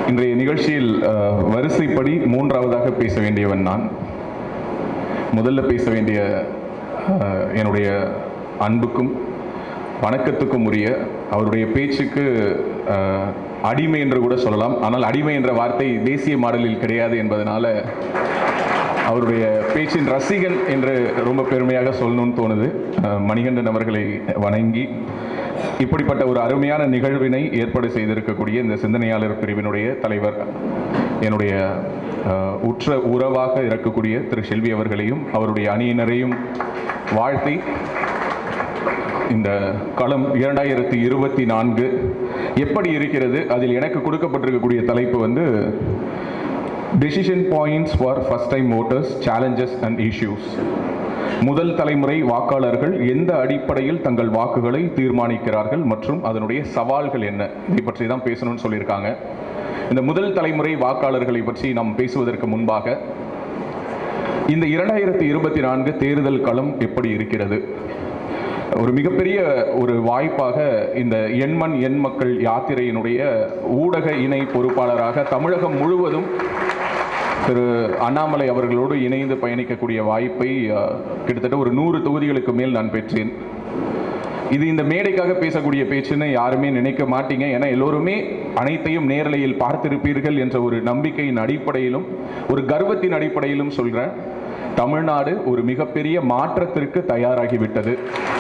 இன்றைய நிகழ்ச்சியில் அஹ், வரிசைப்படி மூன்றாவதாக பேச வேண்டியவன் நான் முதல்ல பேச வேண்டிய அஹ், என்னுடைய அன்புக்கும் வணக்கத்துக்கும் உரிய அவருடைய பேச்சுக்கு அஹ், அடிமை என்று கூட சொல்லலாம் ஆனால் அடிமை என்ற வார்த்தை தேசிய மாடலில் கிடையாது என்பதனால அவருடைய பேச்சின் ரசிகன் என்று ரொம்ப பெருமையாக சொல்லணும்னு தோணுது அஹ், மணிகண்டன் அவர்களை வணங்கி இப்படிப்பட்ட ஒரு அருமையான நிகழ்வினை ஏற்பாடு செய்திருக்கக்கூடிய இந்த சிந்தனையாளர் பிரிவினுடைய தலைவர் என்னுடைய அஹ், உற்ற உறவாக இருக்கக்கூடிய திரு செல்வி அவர்களையும் அவருடைய அணியினரையும் வாழ்த்தி இந்த களம் இரண்டாயிரத்தி இருபத்தி நான்கு எப்படி இருக்கிறது அதில் எனக்கு கொடுக்கப்பட்டிருக்கக்கூடிய தலைப்பு வந்து decision points for first time voters challenges and issues முதல் தலைமுறை வாக்காளர்கள் எந்த அடிப்படையில் தங்கள் வாக்குகளை தீர்மானிக்கிறார்கள் மற்றும் அதனுடைய சவால்கள் என்ன இதை பற்றி தான் பேசணும்னு சொல்லியிருக்காங்க இந்த முதல் தலைமுறை வாக்காளர்களை பற்றி நாம் பேசுவதற்கு முன்பாக இந்த இரண்டாயிரத்தி இருபத்தி நான்கு தேர்தல் களம் எப்படி இருக்கிறது ஒரு மிகப்பெரிய ஒரு வாய்ப்பாக இந்த எண்மண் எண் மக்கள் யாத்திரையினுடைய ஊடக இணை பொறுப்பாளராக தமிழகம் முழுவதும் திரு அண்ணாமலை அவர்களோடு இணைந்து பயணிக்கக்கூடிய வாய்ப்பை அஹ், கிட்டத்தட்ட ஒரு நூறு தொகுதிகளுக்கு மேல் நான் பெற்றேன் இது இந்த மேடைக்காக பேசக்கூடிய பேச்சுன்னு யாருமே நினைக்க மாட்டீங்க ஏன்னா எல்லோருமே அனைத்தையும் நேரலையில் பார்த்திருப்பீர்கள் என்ற ஒரு நம்பிக்கையின் அடிப்படையிலும் ஒரு கர்வத்தின் அடிப்படையிலும் சொல்றேன் தமிழ்நாடு ஒரு மிகப்பெரிய மாற்றத்திற்கு தயாராகிவிட்டது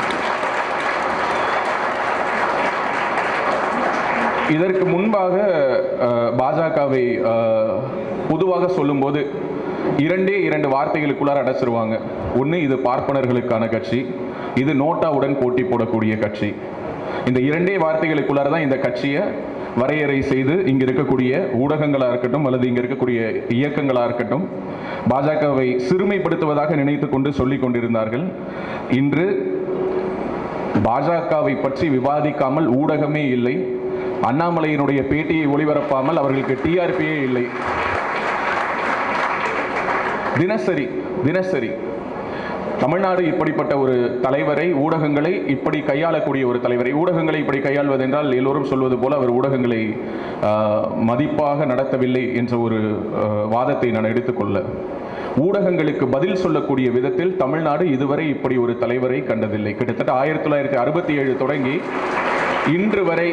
இதற்கு முன்பாக அஹ், பாஜகவை அஹ், பொதுவாக சொல்லும்போது இரண்டே இரண்டு வார்த்தைகளுக்குள்ளார அடைச்சிருவாங்க ஒன்று இது பார்ப்பனர்களுக்கான கட்சி இது நோட்டாவுடன் போட்டி போடக்கூடிய கட்சி இந்த இரண்டே வார்த்தைகளுக்குள்ளார தான் இந்த கட்சியை வரையறை செய்து இங்க இருக்கக்கூடிய ஊடகங்களாக இருக்கட்டும் அல்லது இங்க இருக்கக்கூடிய இயக்கங்களாக இருக்கட்டும் பாஜகவை சிறுமைப்படுத்துவதாக நினைத்து கொண்டு சொல்லிக் கொண்டிருந்தார்கள் இன்று பாஜகவை பற்றி விவாதிக்காமல் ஊடகமே இல்லை அண்ணாமலையினுடைய பேட்டியை ஒளிபரப்பாமல் அவர்களுக்கு டிஆர்பியே இல்லை தினசரி தினசரி தமிழ்நாடு இப்படிப்பட்ட ஒரு தலைவரை ஊடகங்களை இப்படி கையாளக்கூடிய ஒரு தலைவரை ஊடகங்களை இப்படி கையாள்வது என்றால் எல்லோரும் சொல்வது போல அவர் ஊடகங்களை ஆஹ், மதிப்பாக நடத்தவில்லை என்ற ஒரு ஆஹ், வாதத்தை நான் எடுத்துக்கொள்ள ஊடகங்களுக்கு பதில் சொல்லக்கூடிய விதத்தில் தமிழ்நாடு இதுவரை இப்படி ஒரு தலைவரை கண்டதில்லை கிட்டத்தட்ட ஆயிரத்தி தொள்ளாயிரத்தி அறுபத்தி ஏழு தொடங்கி இன்று வரை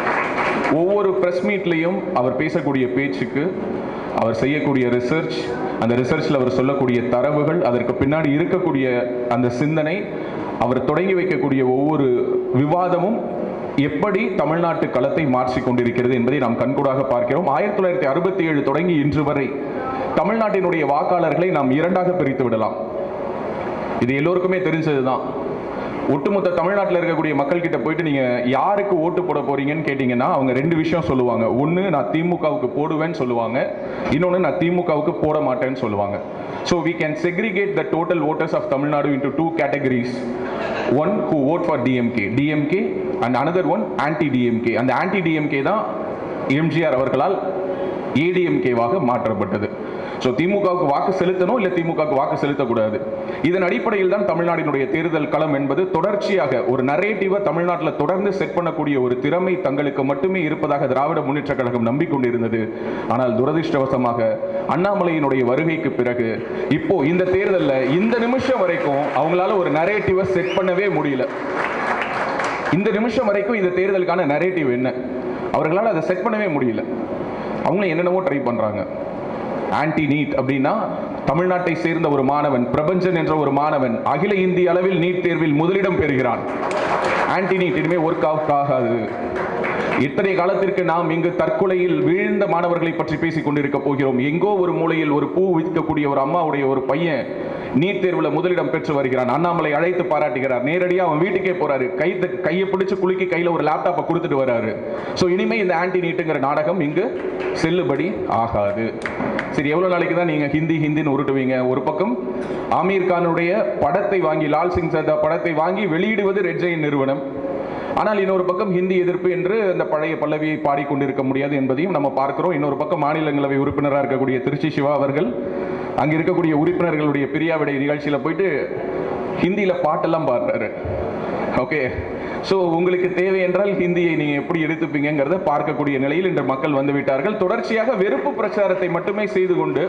ஒவ்வொரு ப்ரெஸ் மீட்லேயும் அவர் பேசக்கூடிய பேச்சுக்கு அவர் செய்யக்கூடிய ரிசர்ச் அந்த ரிசர்ச்சில் அவர் சொல்லக்கூடிய தரவுகள் அதற்கு பின்னாடி இருக்கக்கூடிய அந்த சிந்தனை அவர் தொடங்கி வைக்கக்கூடிய ஒவ்வொரு விவாதமும் எப்படி தமிழ்நாட்டு களத்தை மாற்றிக் கொண்டிருக்கிறது என்பதை நாம் கண்கூடாக பார்க்கிறோம் ஆயிரத்தி தொள்ளாயிரத்தி அறுபத்தி ஏழு தொடங்கி இன்று வரை தமிழ்நாட்டினுடைய வாக்காளர்களை நாம் இரண்டாக பிரித்து விடலாம் இது எல்லோருக்குமே தெரிஞ்சதுதான் ஒட்டுமொத்த தமிழ்நாட்டில் இருக்கக்கூடிய மக்கள் கிட்ட போயிட்டு நீங்க யாருக்கு ஓட்டு போட போறீங்கன்னு கேட்டீங்கன்னா அவங்க ரெண்டு விஷயம் சொல்லுவாங்க ஒன்று நான் திமுகவுக்கு போடுவேன்னு சொல்லுவாங்க இன்னொன்று நான் திமுகவுக்கு போட மாட்டேன்னு சொல்லுவாங்க so we can segregate the total voters of Tamil Nadu into two categories one who vote for DMK DMK and another one anti DMK அந்த anti DMK தான் எம்ஜிஆர் அவர்களால் ஏடிஎம்கேவாக மாற்றப்பட்டது ஸோ திமுகவுக்கு வாக்கு செலுத்தணும் இல்லை திமுகவுக்கு வாக்கு செலுத்தக்கூடாது இதன் அடிப்படையில் தான் தமிழ்நாட்டினுடைய தேர்தல் களம் என்பது தொடர்ச்சியாக ஒரு நரேட்டிவை தமிழ்நாட்டில் தொடர்ந்து செட் பண்ணக்கூடிய ஒரு திறமை தங்களுக்கு மட்டுமே இருப்பதாக திராவிட முன்னேற்ற கழகம் நம்பிக்கொண்டிருந்தது ஆனால் துரதிர்ஷ்டவசமாக அண்ணாமலையினுடைய வருகைக்கு பிறகு இப்போ இந்த தேர்தலில் இந்த நிமிஷம் வரைக்கும் அவங்களால ஒரு நரேட்டிவை செட் பண்ணவே முடியல இந்த நிமிஷம் வரைக்கும் இந்த தேர்தலுக்கான நரேட்டிவ் என்ன அவர்களால் அதை செட் பண்ணவே முடியல அவங்களும் என்னென்னவோ ட்ரை பண்றாங்க ஆன்டி நீட் அப்படின்னா தமிழ்நாட்டை சேர்ந்த ஒரு மாணவன் பிரபஞ்சன் என்ற ஒரு மாணவன் அகில இந்திய அளவில் நீட் தேர்வில் முதலிடம் பெறுகிறான் ஆன்டி நீட் இனிமே ஒர்க் அவுட் ஆகாது இத்தனை காலத்திற்கு நாம் இங்கு தற்கொலையில் வீழ்ந்த மாணவர்களை பற்றி பேசிக் கொண்டிருக்க போகிறோம் எங்கோ ஒரு மூலையில் ஒரு பூ விற்கக்கூடிய ஒரு அம்மாவுடைய ஒரு பையன் நீட் தேர்வில் முதலிடம் பெற்று வருகிறான் அண்ணாமலை அழைத்து பாராட்டுகிறார் நேரடியாக அவன் வீட்டுக்கே போறாரு கை த- கையை பிடிச்சு குலுக்கி கையில ஒரு லேப்டாப்பை கொடுத்துட்டு வராரு ஸோ இனிமே இந்த ஆன்டி நீட்டுங்கிற நாடகம் இங்கு செல்லுபடி ஆகாது சரி எவ்வளவு நாளைக்கு தான் நீங்க ஹிந்தி ஹிந்தின்னு உருட்டுவீங்க ஒரு பக்கம் ஆமீர் கானுடைய படத்தை வாங்கி லால் சிங் சர்தா படத்தை வாங்கி வெளியிடுவது ரெட் ஜெயின் நிறுவனம் ஆனால் இன்னொரு பக்கம் ஹிந்தி எதிர்ப்பு என்று அந்த பழைய பல்லவியை பாடிக்கொண்டிருக்க முடியாது என்பதையும் நம்ம பார்க்கிறோம் இன்னொரு பக்கம் மாநிலங்களவை உறுப்பினராக இருக்கக்கூடிய திருச்சி சிவா அவர்கள் அங்க இருக்கக்கூடிய உறுப்பினர்களுடைய பிரியாவிடை நிகழ்ச்சியில போயிட்டு ஹிந்தியில பாட்டெல்லாம் பாடுறாரு ஓகே ஸோ உங்களுக்கு தேவை என்றால் ஹிந்தியை நீங்க எப்படி எடுத்துப்பீங்கிறத பார்க்கக்கூடிய நிலையில் இன்று மக்கள் வந்து விட்டார்கள் தொடர்ச்சியாக வெறுப்பு பிரச்சாரத்தை மட்டுமே செய்து கொண்டு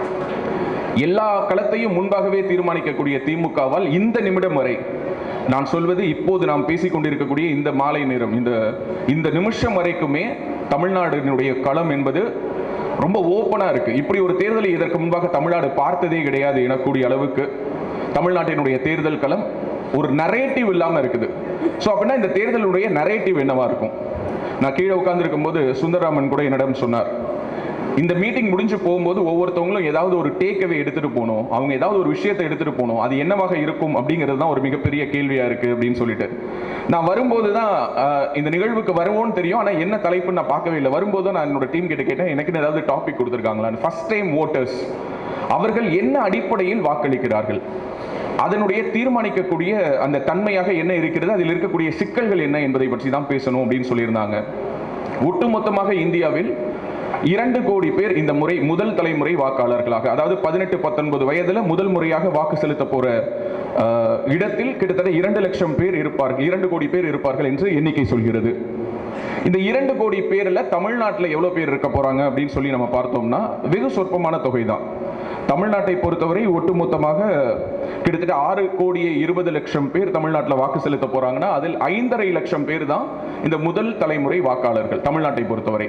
எல்லா களத்தையும் முன்பாகவே தீர்மானிக்கக்கூடிய திமுகவால் இந்த நிமிடம் வரை நான் சொல்வது இப்போது நாம் பேசிக் கொண்டிருக்கக்கூடிய இந்த மாலை நேரம் இந்த இந்த நிமிஷம் வரைக்குமே தமிழ்நாட்டினுடைய களம் என்பது ரொம்ப ஓப்பனா இருக்கு இப்படி ஒரு தேர்தலை இதற்கு முன்பாக தமிழ்நாடு பார்த்ததே கிடையாது எனக்கூடிய அளவுக்கு தமிழ்நாட்டினுடைய தேர்தல் களம் ஒரு நரேட்டிவ் இல்லாம இருக்குது ஸோ அப்படின்னா இந்த தேர்தலுடைய நரேட்டிவ் என்னவா இருக்கும் நான் கீழே உட்கார்ந்திருக்கும் போது சுந்தரராமன் கூட என்னிடம் சொன்னார் இந்த மீட்டிங் முடிஞ்சு போகும்போது ஒவ்வொருத்தவங்களும் ஏதாவது ஒரு டேக்அவே எடுத்துட்டு போகணும் அவங்க ஏதாவது ஒரு விஷயத்தை எடுத்துட்டு போகணும் அது என்னவாக இருக்கும் அப்படிங்கிறது தான் ஒரு மிகப்பெரிய கேள்வியா இருக்கு அப்படின்னு சொல்லிட்டு நான் வரும்போது தான் ஆஹ், இந்த நிகழ்வுக்கு வருவோம்னு தெரியும் ஆனால் என்ன தலைப்புன்னு நான் பார்க்கவே இல்லை வரும்போது தான் நான் என்னோட டீம் கிட்ட கேட்டேன் எனக்கு ஏதாவது டாபிக் கொடுத்துருக்காங்களா ஃபர்ஸ்ட் டைம் ஓட்டர்ஸ் அவர்கள் என்ன அடிப்படையில் வாக்களிக்கிறார்கள் அதனுடைய தீர்மானிக்கக்கூடிய அந்த தன்மையாக என்ன இருக்கிறது அதில் இருக்கக்கூடிய சிக்கல்கள் என்ன என்பதை பற்றி தான் பேசணும் அப்படின்னு சொல்லியிருந்தாங்க ஒட்டுமொத்தமாக இந்தியாவில் இரண்டு கோடி பேர் இந்த முறை முதல் தலைமுறை வாக்காளர்களாக அதாவது பதினெட்டு பத்தொன்பது வயதுல முதல் முறையாக வாக்கு செலுத்த போற ஆஹ், இடத்தில் கிட்டத்தட்ட இரண்டு லட்சம் பேர் இருப்பார்கள் இரண்டு கோடி பேர் இருப்பார்கள் என்று எண்ணிக்கை சொல்கிறது இந்த இரண்டு கோடி பேர்ல தமிழ்நாட்டில் எவ்வளவு பேர் இருக்க போறாங்க அப்படின்னு சொல்லி நம்ம பார்த்தோம்னா வெகு சொற்பமான தொகை தான் தமிழ்நாட்டை பொறுத்தவரை ஒட்டுமொத்தமாக கிட்டத்தட்ட ஆறு கோடியே இருபது லட்சம் பேர் தமிழ்நாட்டில் வாக்கு செலுத்த போறாங்கன்னா அதில் ஐந்தரை லட்சம் பேர் தான் இந்த முதல் தலைமுறை வாக்காளர்கள் தமிழ்நாட்டை பொறுத்தவரை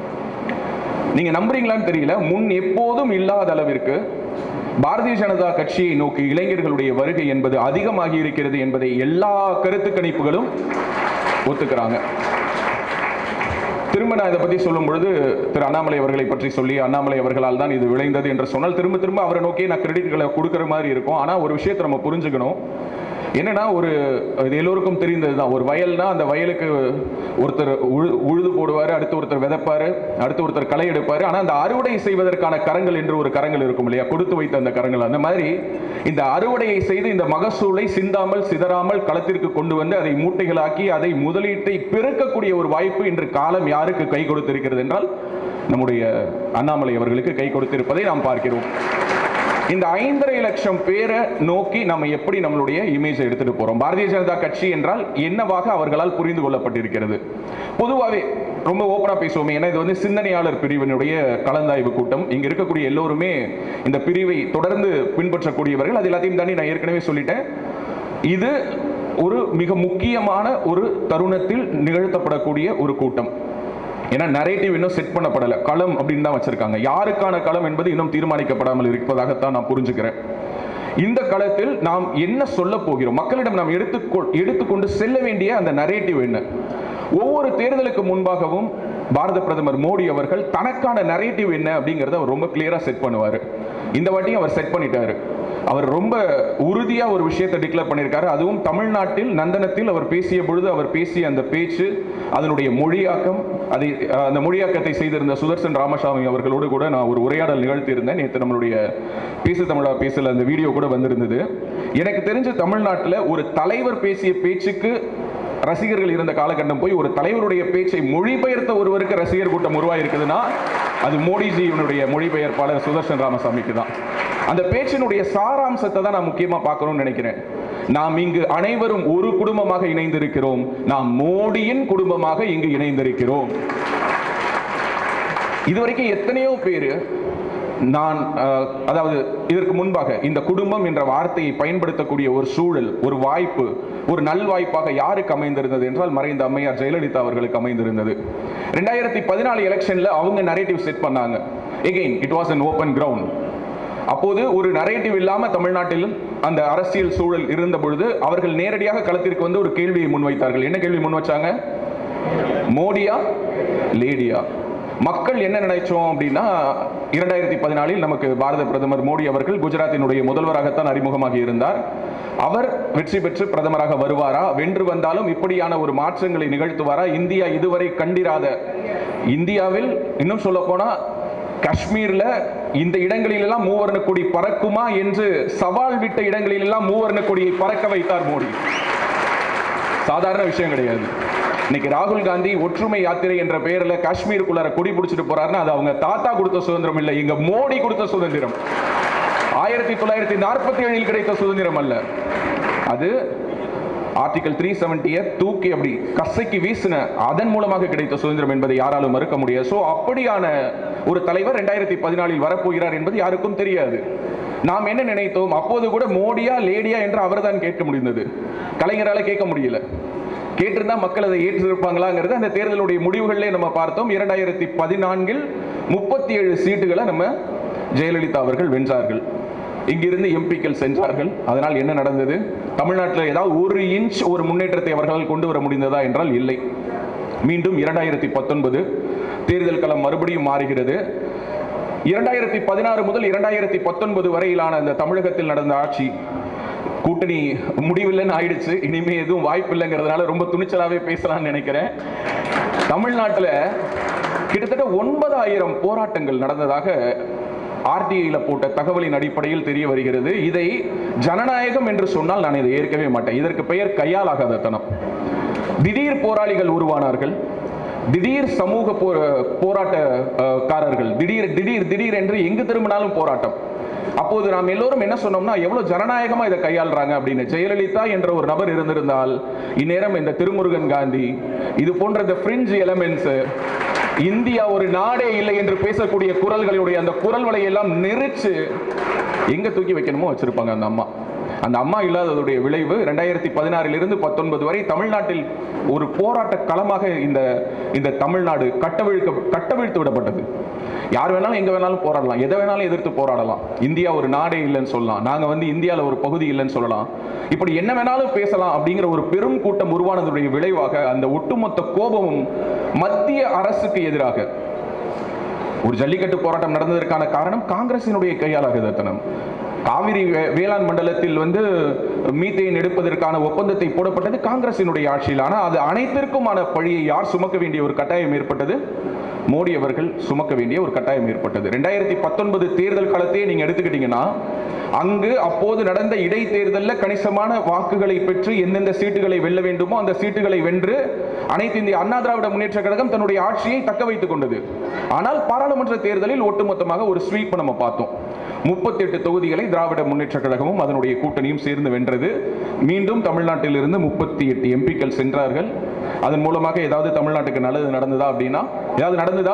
நீங்க நம்புறீங்களான்னு தெரியல முன் எப்போதும் இல்லாத அளவிற்கு பாரதிய ஜனதா கட்சியை நோக்கி இளைஞர்களுடைய வருகை என்பது அதிகமாகி இருக்கிறது என்பதை எல்லா கருத்து கணிப்புகளும் ஒத்துக்கிறாங்க திரும்ப நான் இதை பத்தி சொல்லும் பொழுது திரு அண்ணாமலை அவர்களை பற்றி சொல்லி அண்ணாமலை அவர்களால் தான் இது விளைந்தது என்று சொன்னால் திரும்ப திரும்ப அவரை நோக்கி நான் கிரெடிட்களை கொடுக்கிற மாதிரி இருக்கும் ஆனா ஒரு விஷயத்தை நம்ம புரிஞ்சுக்கணும் என்னன்னா ஒரு இது எல்லோருக்கும் தெரிந்தது தான் ஒரு வயல்னா அந்த வயலுக்கு ஒருத்தர் உழு உழுது போடுவார் அடுத்து ஒருத்தர் விதைப்பாரு அடுத்து ஒருத்தர் களை எடுப்பாரு ஆனா அந்த அறுவடை செய்வதற்கான கரங்கள் என்று ஒரு கரங்கள் இருக்கும் இல்லையா கொடுத்து வைத்த அந்த கரங்கள் அந்த மாதிரி இந்த அறுவடையை செய்து இந்த மகசூலை சிந்தாமல் சிதறாமல் களத்திற்கு கொண்டு வந்து அதை மூட்டைகளாக்கி அதை முதலீட்டை பெருக்கக்கூடிய ஒரு வாய்ப்பு இன்று காலம் யாருக்கு கை கொடுத்திருக்கிறது என்றால் நம்முடைய அண்ணாமலை அவர்களுக்கு கை கொடுத்திருப்பதை நாம் பார்க்கிறோம் இந்த ஐந்தரை லட்சம் பேரை நோக்கி நம்ம எப்படி நம்மளுடைய இமேஜை எடுத்துட்டு போறோம் பாரதிய ஜனதா கட்சி என்றால் என்னவாக அவர்களால் புரிந்து கொள்ளப்பட்டிருக்கிறது பொதுவாகவே ரொம்ப ஓப்பனா பேசுவோமே ஏன்னா இது வந்து சிந்தனையாளர் பிரிவினுடைய கலந்தாய்வு கூட்டம் இங்க இருக்கக்கூடிய எல்லோருமே இந்த பிரிவை தொடர்ந்து பின்பற்றக்கூடியவர்கள் அது எல்லாத்தையும் தாண்டி நான் ஏற்கனவே சொல்லிட்டேன் இது ஒரு மிக முக்கியமான ஒரு தருணத்தில் நிகழ்த்தப்படக்கூடிய ஒரு கூட்டம் ஏன்னா நரேட்டிவ் இன்னும் செட் பண்ணப்படலை களம் அப்படின்னு தான் வச்சிருக்காங்க யாருக்கான களம் என்பது இன்னும் தீர்மானிக்கப்படாமல் இருப்பதாகத்தான் நான் புரிஞ்சுக்கிறேன் இந்த களத்தில் நாம் என்ன சொல்ல போகிறோம் மக்களிடம் நாம் எடுத்துக்கொ எடுத்துக்கொண்டு செல்ல வேண்டிய அந்த நரேட்டிவ் என்ன ஒவ்வொரு தேர்தலுக்கு முன்பாகவும் பாரத பிரதமர் மோடி அவர்கள் தனக்கான நரேட்டிவ் என்ன அப்படிங்கறத அவர் ரொம்ப கிளியரா செட் பண்ணுவார் இந்த வாட்டியும் அவர் செட் பண்ணிட்டாரு அவர் ரொம்ப உறுதியா ஒரு விஷயத்தை டிக்ளேர் பண்ணியிருக்காரு அதுவும் தமிழ்நாட்டில் நந்தனத்தில் அவர் பேசிய பொழுது அவர் பேசிய அந்த பேச்சு அதனுடைய மொழியாக்கம் அதை அஹ், அந்த மொழியாக்கத்தை செய்திருந்த சுதர்சன் ராமசாமி அவர்களோடு கூட நான் ஒரு உரையாடல் நிகழ்த்தியிருந்தேன் நேற்று நம்மளுடைய பேசு தமிழா பேசல அந்த வீடியோ கூட வந்திருந்தது எனக்கு தெரிஞ்ச தமிழ்நாட்டில் ஒரு தலைவர் பேசிய பேச்சுக்கு ரசிகர்கள் இருந்த காலகட்டம் போய் ஒரு தலைவருடைய பேச்சை மொழிபெயர்த்த ஒருவருக்கு ரசிகர் கூட்டம் உருவாயிருக்குதுன்னா அது மோடிஜியினுடைய மொழிபெயர்ப்பாளர் சுதர்சன் ராமசாமிக்கு தான் அந்த பேச்சினுடைய சாராம்சத்தை தான் நான் முக்கியமா பார்க்கணும்னு நினைக்கிறேன் நாம் இங்கு அனைவரும் ஒரு குடும்பமாக இணைந்திருக்கிறோம் நாம் மோடியின் குடும்பமாக இங்கு இணைந்திருக்கிறோம் இதுவரைக்கும் எத்தனையோ பேர் நான் அஹ், அதாவது இதற்கு முன்பாக இந்த குடும்பம் என்ற வார்த்தையை பயன்படுத்தக்கூடிய ஒரு சூழல் ஒரு வாய்ப்பு ஒரு நல்வாய்ப்பாக யாருக்கு அமைந்திருந்தது என்றால் மறைந்த அம்மையார் ஜெயலலிதா அவர்களுக்கு அமைந்திருந்தது ரெண்டாயிரத்தி பதினாலு எலெக்ஷன்ல அவங்க நரேட்டிவ் செட் பண்ணாங்க again it was an open ground அப்போது ஒரு நரேட்டிவ் இல்லாம தமிழ்நாட்டில் அந்த அரசியல் சூழல் இருந்த பொழுது அவர்கள் நேரடியாக களத்திற்கு வந்து ஒரு கேள்வியை முன்வைத்தார்கள் என்ன கேள்வி முன் வச்சாங்க மோடியா லேடியா மக்கள் என்ன நினைச்சோம் அப்படின்னா இரண்டாயிரத்தி பதினாலில் நமக்கு பாரத பிரதமர் மோடி அவர்கள் குஜராத்தினுடைய முதல்வராகத்தான் அறிமுகமாகி இருந்தார் அவர் வெற்றி பெற்று பிரதமராக வருவாரா வென்று வந்தாலும் இப்படியான ஒரு மாற்றங்களை நிகழ்த்துவாரா இந்தியா இதுவரை கண்டிராத இந்தியாவில் இன்னும் சொல்ல போனா காஷ்மீர்ல இந்த இடங்களில் எல்லாம் மூவர்ண கொடி பறக்குமா என்று சவால் விட்ட இடங்களில் எல்லாம் மூவர்ண கொடியை பறக்க வைத்தார் மோடி சாதாரண விஷயம் கிடையாது இன்னைக்கு ராகுல் காந்தி ஒற்றுமை யாத்திரை என்ற பெயர்ல காஷ்மீருக்குள்ளார கொடி பிடிச்சிட்டு போறாருன்னா அது அவங்க தாத்தா கொடுத்த சுதந்திரம் இல்லை இங்க மோடி கொடுத்த சுதந்திரம் ஆயிரத்தி தொள்ளாயிரத்தி நாற்பத்தி ஏழில் கிடைத்த சுதந்திரம் அல்ல அது ஆர்டிகல் த்ரீ செவன்ட்டியை தூக்கி அப்படி கசைக்கு வீசின அதன் மூலமாக கிடைத்த சுதந்திரம் என்பதை யாராலும் மறுக்க முடியாது ஸோ அப்படியான ஒரு தலைவர் ரெண்டாயிரத்தி பதினாலில் வரப்போகிறார் என்பது யாருக்கும் தெரியாது நாம் என்ன நினைத்தோம் அப்போது கூட மோடியா லேடியா என்று அவர்தான் கேட்க முடிந்தது கலைஞரால கேட்க முடியல கேட்டிருந்தா மக்கள் அதை ஏற்றிருப்பாங்களாங்கிறது அந்த தேர்தலுடைய முடிவுகளிலே நம்ம பார்த்தோம் இரண்டாயிரத்தி பதினான்கில் முப்பத்தி ஏழு சீட்டுகளை நம்ம ஜெயலலிதா அவர்கள் வென்றார்கள் இங்கிருந்து எம்பிக்கள் சென்றார்கள் அதனால் என்ன நடந்தது தமிழ்நாட்டில் ஏதாவது ஒரு இன்ச் ஒரு முன்னேற்றத்தை அவர்களால் கொண்டு வர முடிந்ததா என்றால் இல்லை மீண்டும் இரண்டாயிரத்தி பத்தொன்பது தேர்தல் களம் மறுபடியும் மாறுகிறது இரண்டாயிரத்தி பதினாறு முதல் இரண்டாயிரத்தி பத்தொன்பது வரையிலான அந்த தமிழகத்தில் நடந்த ஆட்சி கூட்டணி முடிவில்லைன்னு ஆயிடுச்சு இனிமே எதுவும் வாய்ப்பு இல்லைங்கிறதுனால ரொம்ப துணிச்சலாவே பேசலாம்னு நினைக்கிறேன் தமிழ்நாட்டில் கிட்டத்தட்ட ஒன்பதாயிரம் போராட்டங்கள் நடந்ததாக ஆர்டிஐல போட்ட தகவலின் அடிப்படையில் தெரிய வருகிறது இதை ஜனநாயகம் என்று சொன்னால் நான் இதை ஏற்கவே மாட்டேன் இதற்கு பெயர் கையாலாகாத தனம் திடீர் போராளிகள் உருவானார்கள் திடீர் சமூக போ போராட்டக்காரர்கள் திடீர் திடீர் திடீர் என்று எங்கு திரும்பினாலும் போராட்டம் அப்போது நாம் எல்லோரும் என்ன சொன்னோம்னா எவ்வளவு ஜனநாயகமா இதை கையாளுறாங்க அப்படின்னு ஜெயலலிதா என்ற ஒரு நபர் இருந்திருந்தால் இந்நேரம் இந்த திருமுருகன் காந்தி இது போன்ற இந்த ஃப்ரிஞ்ச் எலமெண்ட்ஸ் இந்தியா ஒரு நாடே இல்லை என்று பேசக்கூடிய குரல்களுடைய அந்த குரல் வலை எல்லாம் நெரிச்சு எங்க தூக்கி வைக்கணுமோ வச்சிருப்பாங்க அந்த அம்மா அந்த அம்மா இல்லாததுடைய விளைவு ரெண்டாயிரத்தி பதினாறிலிருந்து பத்தொன்பது வரை தமிழ்நாட்டில் ஒரு போராட்ட களமாக இந்த இந்த தமிழ்நாடு கட்டவிழ்க்க கட்டவிழ்த்து விடப்பட்டது யார் வேணாலும் எங்க வேணாலும் போராடலாம் எதை வேணாலும் எதிர்த்து போராடலாம் இந்தியா ஒரு நாடே இல்லைன்னு சொல்லலாம் நாங்க வந்து இந்தியாவில் ஒரு பகுதி இல்லைன்னு சொல்லலாம் இப்படி என்ன வேணாலும் பேசலாம் அப்படிங்கிற ஒரு பெரும் கூட்டம் உருவானதுடைய விளைவாக அந்த ஒட்டுமொத்த கோபமும் மத்திய அரசுக்கு எதிராக ஒரு ஜல்லிக்கட்டு போராட்டம் நடந்ததற்கான காரணம் காங்கிரசினுடைய கையாலாகுதத்தனம் காவிரி வே- வேளாண் மண்டலத்தில் வந்து மீத்தேன் எடுப்பதற்கான ஒப்பந்தத்தை போடப்பட்டது காங்கிரசினுடைய ஆட்சியில் ஆனால் அது அனைத்திற்குமான பழியை யார் சுமக்க வேண்டிய ஒரு கட்டாயம் ஏற்பட்டது மோடி அவர்கள் சுமக்க வேண்டிய ஒரு கட்டாயம் ஏற்பட்டது ரெண்டாயிரத்தி பத்தொன்பது தேர்தல் காலத்தையே நீங்க எடுத்துக்கிட்டீங்கன்னா அங்கு அப்போது நடந்த இடைத்தேர்தலில் கணிசமான வாக்குகளை பெற்று எந்தெந்த சீட்டுகளை வெல்ல வேண்டுமோ அந்த சீட்டுகளை வென்று அனைத்து இந்திய அண்ணா திராவிட முன்னேற்ற கழகம் தன்னுடைய ஆட்சியை தக்க வைத்துக் கொண்டது ஆனால் பாராளுமன்ற தேர்தலில் ஒட்டுமொத்தமாக ஒரு ஸ்வீப் நம்ம பார்த்தோம் முப்பத்தி எட்டு தொகுதிகளை திராவிட முன்னேற்ற கழகமும் அதனுடைய கூட்டணியும் சேர்ந்து வென்றது மீண்டும் தமிழ்நாட்டில் இருந்து முப்பத்தி எட்டு எம்பிக்கள் சென்றார்கள் அதன் மூலமாக ஏதாவது தமிழ்நாட்டுக்கு நல்லது நடந்ததா அப்படின்னா ஏதாவது நடந்ததா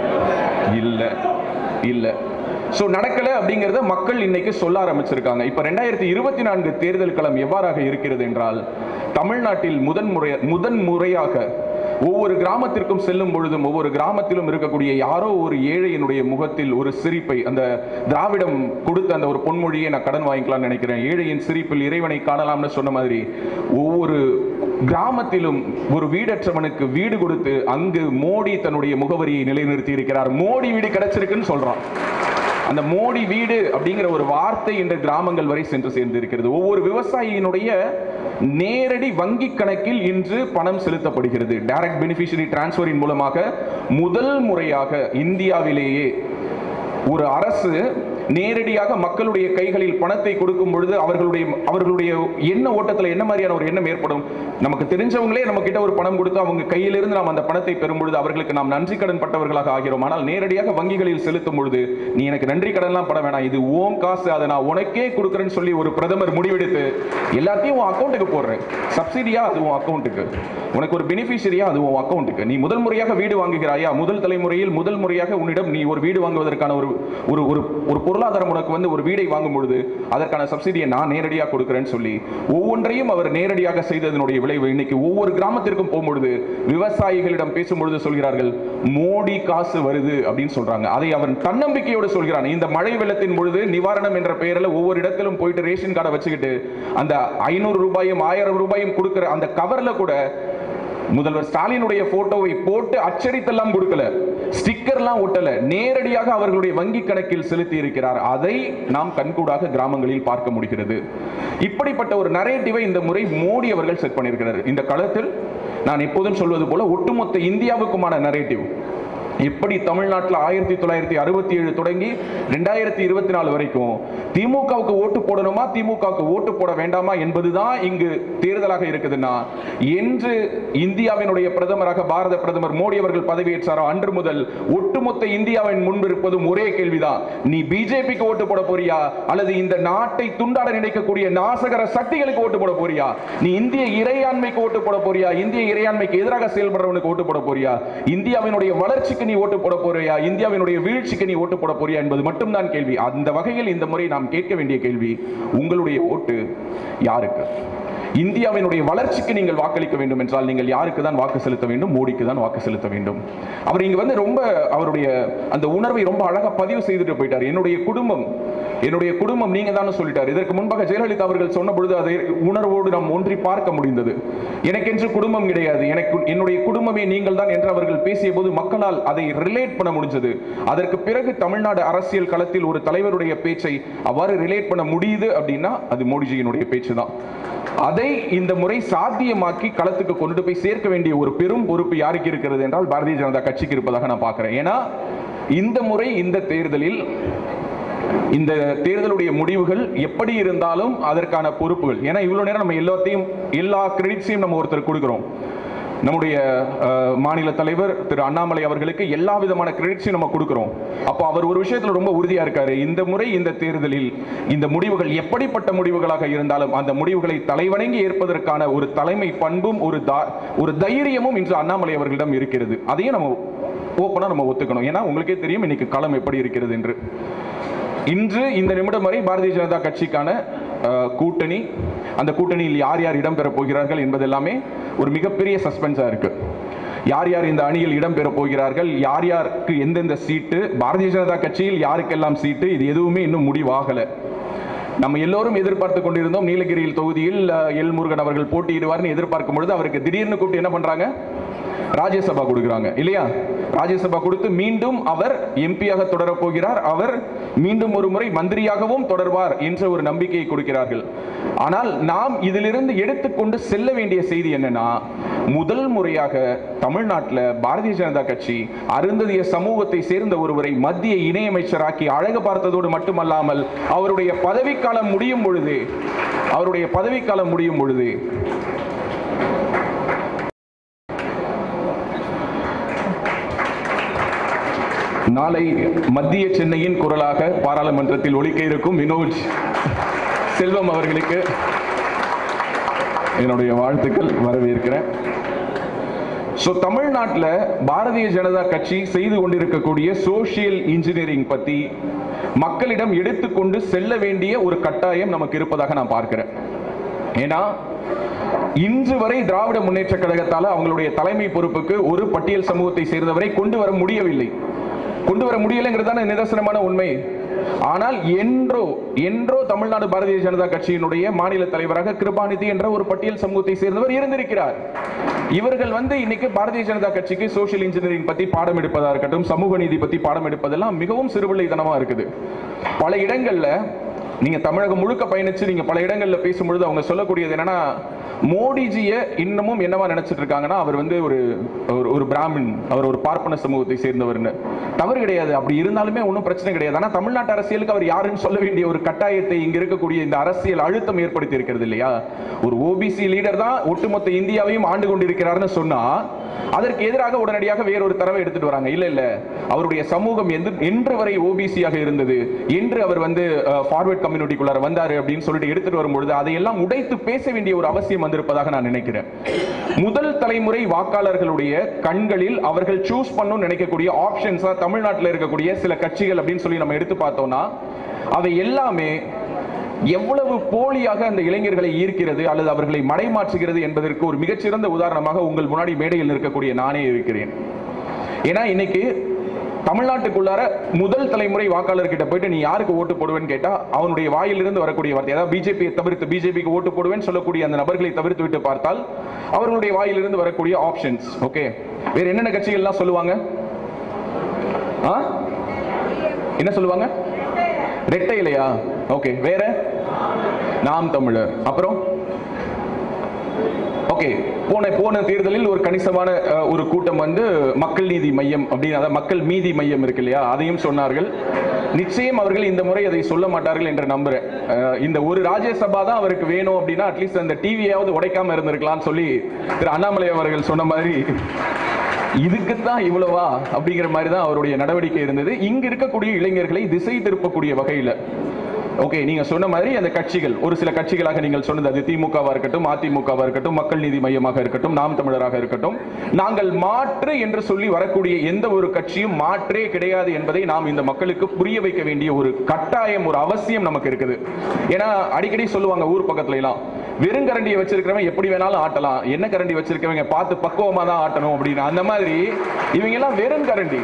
இல்ல இல்ல சோ நடக்கல அப்படிங்கறத மக்கள் இன்னைக்கு சொல்ல ஆரம்பிச்சிருக்காங்க இப்ப ரெண்டாயிரத்தி இருபத்தி நான்கு தேர்தல் களம் எவ்வாறாக இருக்கிறது என்றால் தமிழ்நாட்டில் முதன் முறை முதன் முறையாக ஒவ்வொரு கிராமத்திற்கும் செல்லும் பொழுதும் ஒவ்வொரு கிராமத்திலும் இருக்கக்கூடிய யாரோ ஒரு ஏழையினுடைய முகத்தில் ஒரு சிரிப்பை அந்த திராவிடம் கொடுத்த அந்த ஒரு பொன்மொழியை நான் கடன் வாங்கிக்கலாம்னு நினைக்கிறேன் ஏழையின் சிரிப்பில் இறைவனை காணலாம்னு சொன்ன மாதிரி ஒவ்வொரு கிராமத்திலும் ஒரு வீடற்றவனுக்கு வீடு கொடுத்து அங்கு மோடி தன்னுடைய முகவரியை நிலைநிறுத்தி இருக்கிறார் மோடி வீடு கிடைச்சிருக்குன்னு சொல்றான் அந்த மோடி வீடு அப்படிங்கிற ஒரு வார்த்தை இன்று கிராமங்கள் வரை சென்று சேர்ந்து இருக்கிறது ஒவ்வொரு விவசாயியினுடைய நேரடி வங்கி கணக்கில் இன்று பணம் செலுத்தப்படுகிறது டைரக்ட் பெனிஃபிஷரி டிரான்ஸ்ஃபரின் மூலமாக முதல் முறையாக இந்தியாவிலேயே ஒரு அரசு நேரடியாக மக்களுடைய கைகளில் பணத்தை கொடுக்கும் பொழுது அவர்களுடைய அவர்களுடைய எண்ண ஓட்டத்தில் என்ன மாதிரியான ஒரு எண்ணம் ஏற்படும் நமக்கு தெரிஞ்சவங்களே நம்ம கிட்ட ஒரு பணம் கொடுத்து அவங்க கையிலிருந்து நாம் அந்த பணத்தை பெறும் பொழுது அவர்களுக்கு நாம் நன்றி கடன் பட்டவர்களாக ஆகிறோம் ஆனால் நேரடியாக வங்கிகளில் செலுத்தும் பொழுது நீ எனக்கு நன்றி கடன்லாம் பட வேணாம் இது ஓம் காசு அதை நான் உனக்கே கொடுக்குறேன்னு சொல்லி ஒரு பிரதமர் முடிவெடுத்து எல்லாத்தையும் உன் அக்கௌண்ட்டுக்கு போடுறேன் சப்சிடியா அது உன் அக்கௌண்ட்டுக்கு உனக்கு ஒரு பெனிஃபிஷரியா அது உன் அக்கௌண்ட்டுக்கு நீ முதல் முறையாக வீடு வாங்குகிறாயா முதல் தலைமுறையில் முதல் முறையாக உன்னிடம் நீ ஒரு வீடு வாங்குவதற்கான ஒரு ஒரு ஒரு ஒரு பொருளாதாரம் உனக்கு வந்து ஒரு வீடை வாங்கும் பொழுது அதற்கான சப்சிடியை நான் நேரடியாக கொடுக்குறேன்னு சொல்லி ஒவ்வொன்றையும் அவர் நேரடியாக செய்ததனுடைய விளைவு இன்னைக்கு ஒவ்வொரு கிராமத்திற்கும் போகும்பொழுது விவசாயிகளிடம் பேசும்பொழுது சொல்கிறார்கள் மோடி காசு வருது அப்படின்னு சொல்றாங்க அதை அவன் தன்னம்பிக்கையோடு சொல்கிறான் இந்த மழை வெள்ளத்தின் பொழுது நிவாரணம் என்ற பெயரில் ஒவ்வொரு இடத்திலும் போயிட்டு ரேஷன் கார்டை வச்சுக்கிட்டு அந்த ஐநூறு ரூபாயும் ஆயிரம் ரூபாயும் கொடுக்கிற அந்த கவர்ல கூட முதல்வர் ஸ்டாலினுடைய போட்டோவை போட்டு அச்சடித்தெல்லாம் கொடுக்கல ஸ்டிக்கர்லாம் ஒட்டல நேரடியாக அவர்களுடைய வங்கி கணக்கில் செலுத்தி இருக்கிறார் அதை நாம் கண்கூடாக கிராமங்களில் பார்க்க முடிகிறது இப்படிப்பட்ட ஒரு நரேட்டிவை இந்த முறை மோடி அவர்கள் செட் பண்ணியிருக்கிறார் இந்த களத்தில் நான் எப்போதும் சொல்வது போல ஒட்டுமொத்த இந்தியாவுக்குமான நரேட்டிவ் எப்படி தமிழ்நாட்டில் ஆயிரத்தி தொள்ளாயிரத்தி அறுபத்தி ஏழு தொடங்கி ரெண்டாயிரத்தி இருபத்தி நாலு வரைக்கும் திமுகவுக்கு ஓட்டு போடணுமா திமுகவுக்கு ஓட்டு போட வேண்டாமா என்பதுதான் இங்கு தேர்தலாக இருக்குதுன்னா என்று இந்தியாவினுடைய பிரதமராக பாரத பிரதமர் மோடி அவர்கள் பதவியேற்றாரோ அன்று முதல் ஒட்டுமொத்த இந்தியாவின் முன்பு இருப்பதும் ஒரே கேள்விதான் நீ பிஜேபிக்கு ஓட்டு போட போறியா அல்லது இந்த நாட்டை துண்டாட நினைக்கக்கூடிய நாசகர சக்திகளுக்கு ஓட்டு போட போறியா நீ இந்திய இறையாண்மைக்கு ஓட்டு போட போறியா இந்திய இறையாண்மைக்கு எதிராக செயல்படுறவனுக்கு ஓட்டு போட போறியா இந்தியாவினுடைய வளர்ச்சிக்கு நீ ஓட்டு போட போறியா இந்தியாவினுடைய வீழ்ச்சிக்கு நீ ஓட்டு போட போறியா என்பது மட்டும்தான் கேள்வி அந்த வகையில் இந்த முறை நாம் கேட்க வேண்டிய கேள்வி உங்களுடைய ஓட்டு யாருக்கு இந்தியாவினுடைய வளர்ச்சிக்கு நீங்கள் வாக்களிக்க வேண்டும் என்றால் நீங்கள் யாருக்கு தான் வாக்கு செலுத்த வேண்டும் மோடிக்கு தான் வாக்கு செலுத்த வேண்டும் அவர் இங்க வந்து ரொம்ப அவருடைய அந்த உணர்வை ரொம்ப அழகா பதிவு செய்துட்டு போயிட்டார் என்னுடைய குடும்பம் என்னுடைய குடும்பம் நீங்க தானே சொல்லிட்டார் இதற்கு முன்பாக ஜெயலலிதா அவர்கள் சொன்ன பொழுது அதை உணர்வோடு நாம் ஒன்றி பார்க்க முடிந்தது எனக்கென்று குடும்பம் கிடையாது எனக்கு என்னுடைய குடும்பமே நீங்கள் தான் என்று அவர்கள் பேசிய போது மக்களால் அதை ரிலேட் பண்ண முடிஞ்சது அதற்கு பிறகு தமிழ்நாடு அரசியல் களத்தில் ஒரு தலைவருடைய பேச்சை அவ்வாறு ரிலேட் பண்ண முடியுது அப்படின்னா அது மோடிஜியினுடைய பேச்சு தான் அதை இந்த முறை சாத்தியமாக்கி களத்துக்கு கொண்டு போய் சேர்க்க வேண்டிய ஒரு பெரும் பொறுப்பு யாருக்கு இருக்கிறது என்றால் பாரதிய ஜனதா கட்சிக்கு இருப்பதாக நான் பார்க்கிறேன் ஏன்னா இந்த முறை இந்த தேர்தலில் இந்த தேர்தலுடைய முடிவுகள் எப்படி இருந்தாலும் அதற்கான பொறுப்புகள் ஏன்னா இவ்வளவு நேரம் நம்ம எல்லாத்தையும் எல்லா கிரெடிட்ஸையும் நம்ம ஒருத்தர் கொடுக்கிறோம் நம்முடைய அஹ், மாநில தலைவர் திரு அண்ணாமலை அவர்களுக்கு எல்லா விதமான கிரெடிட்ஸையும் நம்ம கொடுக்கிறோம் அப்போ அவர் ஒரு விஷயத்துல ரொம்ப உறுதியா இருக்காரு இந்த முறை இந்த தேர்தலில் இந்த முடிவுகள் எப்படிப்பட்ட முடிவுகளாக இருந்தாலும் அந்த முடிவுகளை தலைவணங்கி ஏற்பதற்கான ஒரு தலைமை பண்பும் ஒரு தா- ஒரு தைரியமும் இன்று அண்ணாமலை அவர்களிடம் இருக்கிறது அதையும் நம்ம ஓப்பனா நம்ம ஒத்துக்கணும் ஏன்னா உங்களுக்கே தெரியும் இன்னைக்கு களம் எப்படி இருக்கிறது என்று இன்று இந்த நிமிடம் வரை பாரதிய ஜனதா கட்சிக்கான அஹ், கூட்டணி அந்த கூட்டணியில் யார் யார் இடம்பெறப் போகிறார்கள் என்பது எல்லாமே ஒரு மிகப்பெரிய சஸ்பென்ஸா இருக்கு யார் யார் இந்த அணியில் இடம்பெறப் போகிறார்கள் யார் யாருக்கு எந்தெந்த சீட்டு பாரதிய ஜனதா கட்சியில் யாருக்கெல்லாம் சீட்டு இது எதுவுமே இன்னும் முடிவாகல நம்ம எல்லோரும் எதிர்பார்த்து கொண்டிருந்தோம் நீலகிரியில் தொகுதியில் அஹ், எல் முருகன் அவர்கள் போட்டியிடுவார்னு எதிர்பார்க்கும் பொழுது அவருக்கு திடீர்னு கூப்பிட்டு என்ன பண்றாங்க ராஜ்யசபா கொடுக்குறாங்க இல்லையா ராஜ்யசபா கொடுத்து மீண்டும் அவர் எம்பியாக தொடரப் போகிறார் அவர் மீண்டும் ஒரு முறை மந்திரியாகவும் தொடர்வார் என்ற ஒரு நம்பிக்கையை கொடுக்கிறார்கள் ஆனால் நாம் இதிலிருந்து எடுத்துக்கொண்டு செல்ல வேண்டிய செய்தி என்னன்னா முதல் முறையாக தமிழ்நாட்டில் பாரதிய ஜனதா கட்சி அருந்ததிய சமூகத்தை சேர்ந்த ஒருவரை மத்திய இணையமைச்சராக்கி அழகு பார்த்ததோடு மட்டுமல்லாமல் அவருடைய பதவிக்காலம் முடியும் பொழுது அவருடைய பதவிக்காலம் முடியும் பொழுது நாளை மத்திய சென்னையின் குரலாக பாராளுமன்றத்தில் ஒலிக்க இருக்கும் வினோஜ் செல்வம் அவர்களுக்கு என்னுடைய வாழ்த்துக்கள் வரவேற்கிறேன் ஸோ தமிழ்நாட்டில் பாரதிய ஜனதா கட்சி செய்து கொண்டிருக்கக்கூடிய சோஷியல் இன்ஜினியரிங் பத்தி மக்களிடம் எடுத்துக்கொண்டு செல்ல வேண்டிய ஒரு கட்டாயம் நமக்கு இருப்பதாக நான் பார்க்கிறேன் ஏன்னா இன்று வரை திராவிட முன்னேற்ற கழகத்தால அவங்களுடைய தலைமை பொறுப்புக்கு ஒரு பட்டியல் சமூகத்தை சேர்ந்தவரை கொண்டு வர முடியவில்லை கொண்டு வர முடியலைங்கிறது தானே நிதர்சனமான உண்மை ஆனால் என்றோ என்றோ தமிழ்நாடு பாரதிய ஜனதா கட்சியினுடைய மாநில தலைவராக கிருபாநிதி என்ற ஒரு பட்டியல் சமூகத்தை சேர்ந்தவர் இருந்திருக்கிறார் இவர்கள் வந்து இன்னைக்கு பாரதிய ஜனதா கட்சிக்கு சோஷியல் இன்ஜினியரிங் பத்தி பாடம் எடுப்பதா இருக்கட்டும் சமூக நீதி பத்தி பாடம் எடுப்பதெல்லாம் மிகவும் சிறுபிள்ளைத்தனமா இருக்குது பல இடங்கள்ல நீங்க தமிழகம் முழுக்க பயணிச்சு நீங்க பல இடங்கள்ல பேசும்பொழுது அவங்க சொல்லக்கூடியது என்னன்னா மோடிஜிய இன்னமும் என்னவா நினைச்சிட்டு இருக்காங்கன்னா அவர் வந்து ஒரு ஒரு- ஒரு பிராமின் அவர் ஒரு பார்ப்பன சமூகத்தை சேர்ந்தவர்னு தவறு கிடையாது அப்படி இருந்தாலுமே ஒன்றும் பிரச்சனை கிடையாது ஆனா தமிழ்நாட்டு அரசியலுக்கு அவர் யாருன்னு சொல்ல வேண்டிய ஒரு கட்டாயத்தை இங்க இருக்கக்கூடிய இந்த அரசியல் அழுத்தம் ஏற்படுத்தி இருக்கிறது இல்லையா ஒரு ஓபிசி லீடர் தான் ஒட்டுமொத்த இந்தியாவையும் ஆண்டு கொண்டிருக்கிறார்னு சொன்னா அதற்கு எதிராக உடனடியாக வேறொரு தரவை எடுத்துட்டு வராங்க இல்ல இல்ல அவருடைய சமூகம் எந்த என்று வரை ஓபிசியாக இருந்தது என்று அவர் வந்து ஃபார்வர்ட் கம்யூனிட்டிக்குள்ளார வந்தாரு அப்படின்னு சொல்லிட்டு எடுத்துட்டு வரும்பொழுது அதையெல்லாம் உடைத்து பேச வேண்டிய ஒரு அவசியம் வந்திருப்பதாக நான் நினைக்கிறேன் முதல் தலைமுறை வாக்காளர்களுடைய கண்களில் அவர்கள் சூஸ் பண்ணணும்னு நினைக்கக்கூடிய ஆப்ஷன்ஸா தமிழ்நாட்டில் இருக்கக்கூடிய சில கட்சிகள் அப்படின்னு சொல்லி நம்ம எடுத்து பார்த்தோம்னா அவை எல்லாமே எவ்வளவு போலியாக அந்த இளைஞர்களை ஈர்க்கிறது அல்லது அவர்களை மடைமாற்றுகிறது என்பதற்கு ஒரு மிகச்சிறந்த உதாரணமாக உங்கள் முன்னாடி மேடையில் இருக்கக்கூடிய நானே இருக்கிறேன் ஏன்னா இன்னைக்கு தமிழ்நாட்டுக்குள்ளார முதல் தலைமுறை வாக்காளர்கிட்ட போயிட்டு நீ யாருக்கு ஓட்டு போடுவேன்னு கேட்டா அவனுடைய வாயிலிருந்து வரக்கூடிய வார்த்தை அதாவது பிஜேபியை தவிர்த்து பிஜேபிக்கு ஓட்டு போடுவேன்னு சொல்லக்கூடிய அந்த நபர்களை தவிர்த்து விட்டு பார்த்தால் அவர்களுடைய வாயிலிருந்து வரக்கூடிய ஆப்ஷன்ஸ் ஓகே வேற என்னென்ன கட்சிகள்லாம் சொல்லுவாங்க ஆ என்ன சொல்லுவாங்க ரெட்டை இலையா ஓகே வேற நாம் தமிழர் அப்புறம் ஓகே போன போன தேர்தலில் ஒரு கணிசமான அஹ், ஒரு கூட்டம் வந்து மக்கள் நீதி மையம் அப்படின்னு அதாவது மக்கள் மீதி மையம் இருக்கு இல்லையா அதையும் சொன்னார்கள் நிச்சயம் அவர்கள் இந்த முறை அதை சொல்ல மாட்டார்கள் என்று நம்புறேன் அஹ், இந்த ஒரு ராஜ்யசபா தான் அவருக்கு வேணும் அப்படின்னா அட்லீஸ்ட் அந்த டிவியாவது உடைக்காம இருந்திருக்கலாம்னு சொல்லி திரு அண்ணாமலை அவர்கள் சொன்ன மாதிரி இதுக்குத்தான் இவ்வளவா அப்படிங்கிற மாதிரி தான் அவருடைய நடவடிக்கை இருந்தது இங்க இருக்கக்கூடிய இளைஞர்களை திசை திருப்பக்கூடிய வகையில ஓகே நீங்க சொன்ன மாதிரி அந்த கட்சிகள் ஒரு சில கட்சிகளாக நீங்கள் சொன்னது அது திமுகவா இருக்கட்டும் அதிமுகவா இருக்கட்டும் மக்கள் நீதி மையமாக இருக்கட்டும் நாம் தமிழராக இருக்கட்டும் நாங்கள் மாற்று என்று சொல்லி வரக்கூடிய எந்த ஒரு கட்சியும் மாற்றே கிடையாது என்பதை நாம் இந்த மக்களுக்கு புரிய வைக்க வேண்டிய ஒரு கட்டாயம் ஒரு அவசியம் நமக்கு இருக்குது ஏன்னா அடிக்கடி சொல்லுவாங்க ஊர் பக்கத்துல எல்லாம் வெறும் கரண்டியை வச்சிருக்கிறவன் எப்படி வேணாலும் ஆட்டலாம் என்ன கரண்டி வச்சிருக்கவங்க பார்த்து பக்குவமா தான் ஆட்டணும் அப்படின்னு அந்த மாதிரி இவங்க எல்லாம் வெறும் கரண்டி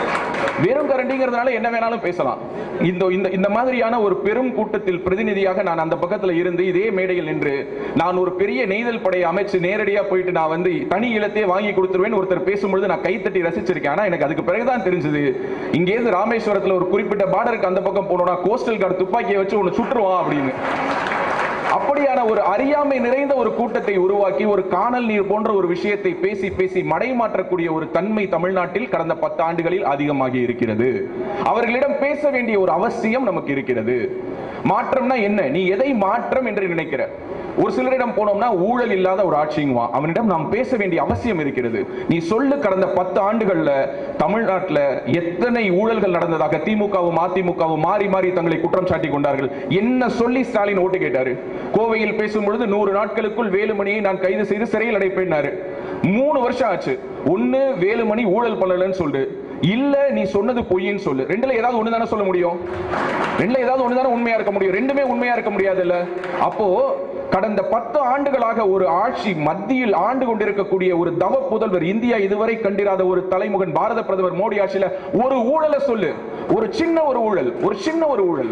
வெறும் கரண்டிங்கிறதுனால என்ன வேணாலும் பேசலாம் இந்த இந்த இந்த மாதிரியான ஒரு பெரும் கூட்டத்தில் பிரதிநிதியாக நான் அந்த பக்கத்துல இருந்து இதே மேடையில் நின்று நான் ஒரு பெரிய நெய்தல் படையை அமைச்சு நேரடியா போயிட்டு நான் வந்து தனி இலத்தையே வாங்கி கொடுத்துருவேன் ஒருத்தர் பேசும்பொழுது நான் கைத்தட்டி ரசிச்சிருக்கேன் ஆனா எனக்கு அதுக்கு பிறகுதான் தெரிஞ்சது இங்கேருந்து ராமேஸ்வரத்துல ஒரு குறிப்பிட்ட பார்டருக்கு அந்த பக்கம் போனோம்னா கோஸ்டல் கார்டு துப்பாக்கியை வச்சு ஒன்னு சுட்டுருவான் அப்படின்னு அப்படியான ஒரு அறியாமை நிறைந்த ஒரு கூட்டத்தை உருவாக்கி ஒரு காணல் நீர் போன்ற ஒரு விஷயத்தை பேசி பேசி மடைமாற்றக்கூடிய ஒரு தன்மை தமிழ்நாட்டில் கடந்த பத்து ஆண்டுகளில் அதிகமாகி இருக்கிறது அவர்களிடம் பேச வேண்டிய ஒரு அவசியம் நமக்கு இருக்கிறது மாற்றம்னா என்ன நீ எதை மாற்றம் என்று நினைக்கிற ஒரு சிலரிடம் போனோம்னா ஊழல் இல்லாத ஒரு ஆட்சிங்குவான் அவனிடம் நாம் பேச வேண்டிய அவசியம் இருக்கிறது நீ சொல்லு கடந்த பத்து ஆண்டுகள்ல தமிழ்நாட்டுல எத்தனை ஊழல்கள் நடந்ததாக திமுகவும் அதிமுகவும் மாறி மாறி தங்களை குற்றம் சாட்டி கொண்டார்கள் என்ன சொல்லி ஸ்டாலின் ஓட்டு கேட்டாரு கோவையில் பேசும் பொழுது நூறு நாட்களுக்குள் வேலுமணியை நான் கைது செய்து சிறையில் அடைப்பேன்னாரு மூணு வருஷம் ஆச்சு ஒண்ணு வேலுமணி ஊழல் பண்ணலன்னு சொல்லு இல்ல நீ சொன்னது பொய்ன்னு சொல்லு ரெண்டுல ஏதாவது ஒண்ணு தானே சொல்ல முடியும் ரெண்டுல ஏதாவது ஒண்ணு தானே உண்மையா இருக்க முடியும் ரெண்டுமே உண்மையா இருக்க முடியாதுல்ல அப்போ கடந்த பத்து ஆண்டுகளாக ஒரு ஆட்சி மத்தியில் ஆண்டு கொண்டிருக்கக்கூடிய ஒரு தவ புதல்வர் இந்தியா இதுவரை கண்டிராத ஒரு தலைமுகன் பாரத பிரதமர் மோடி ஆட்சியில ஒரு ஊழலை சொல்லு ஒரு சின்ன ஒரு ஊழல் ஒரு சின்ன ஒரு ஊழல்